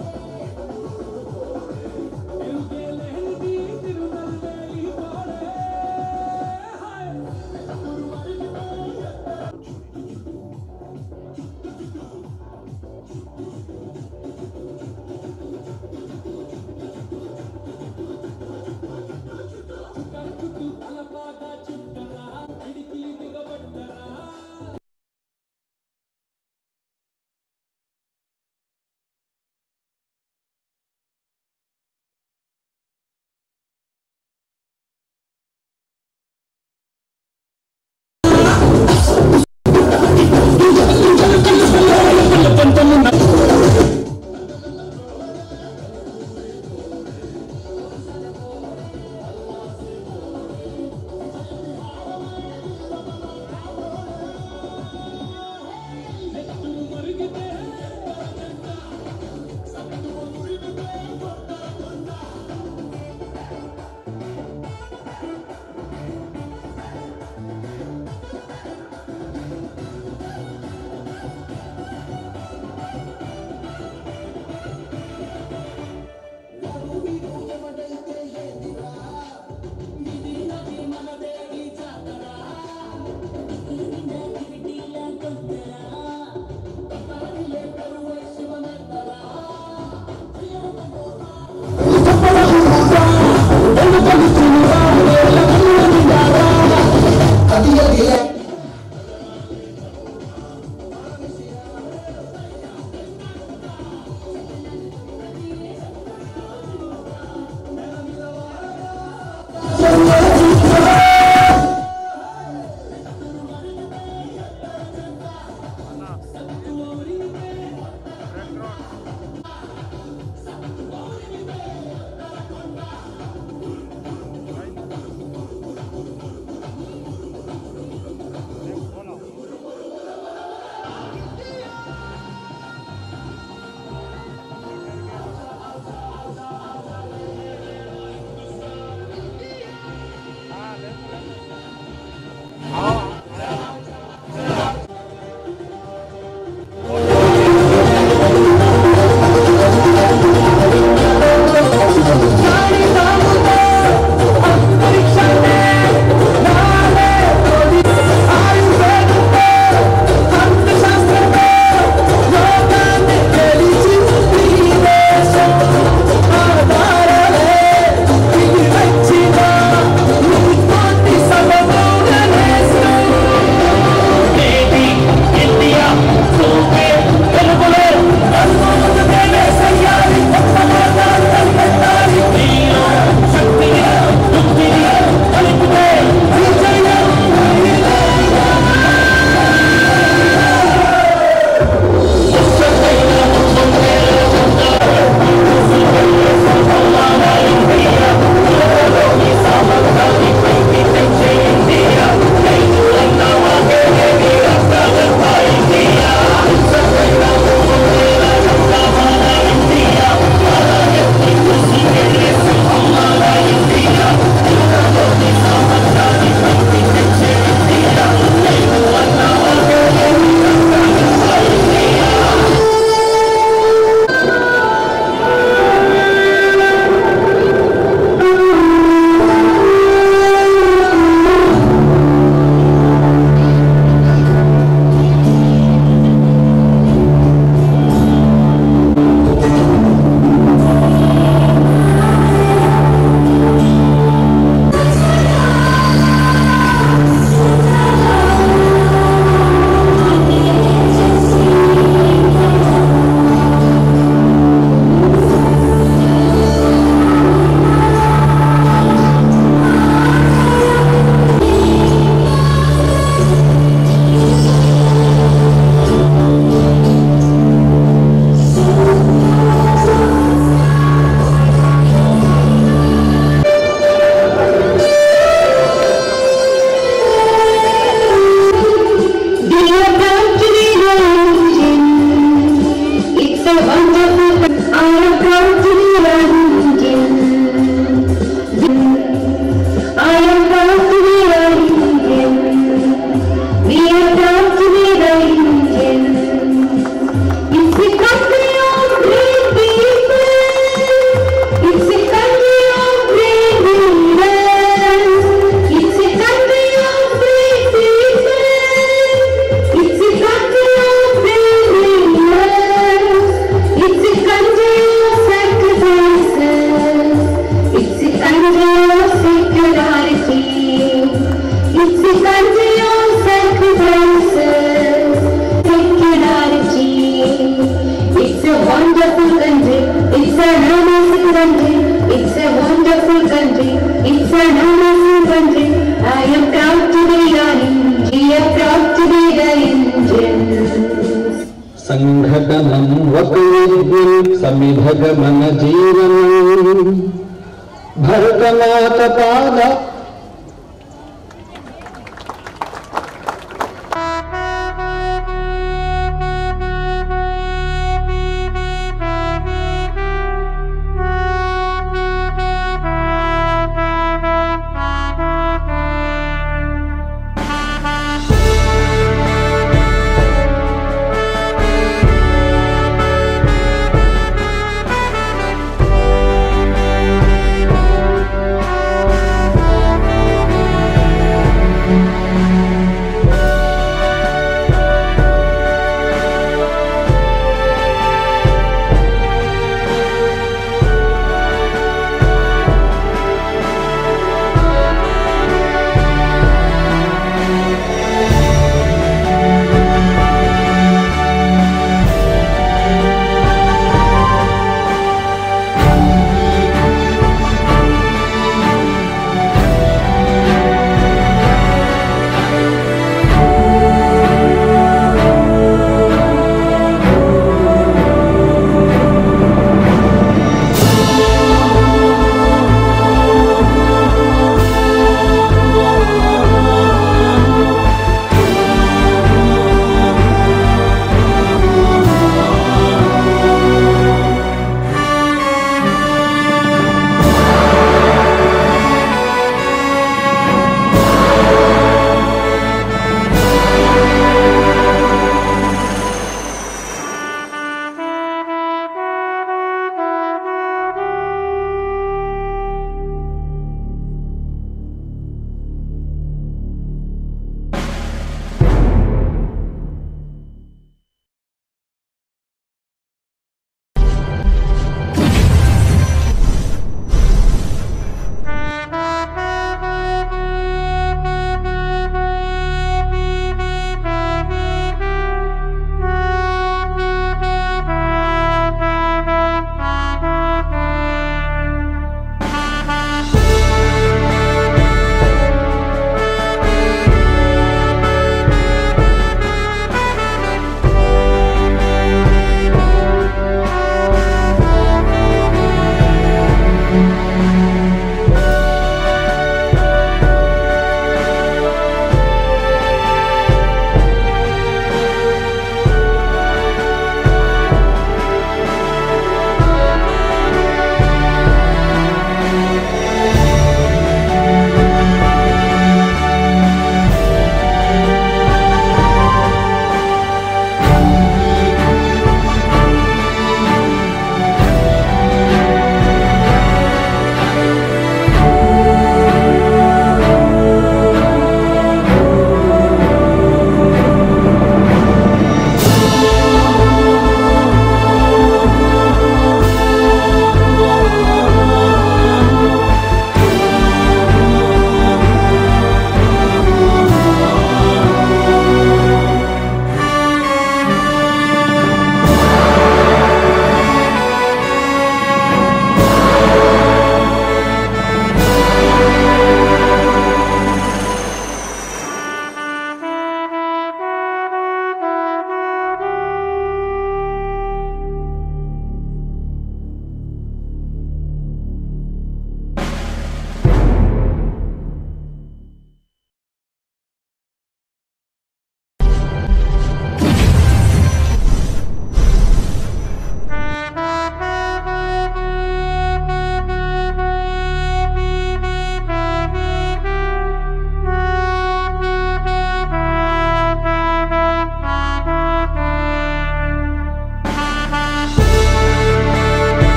సంఘటనం ఒక విద్యుల్ సమిధగమన జీవనం భరతమాత పాద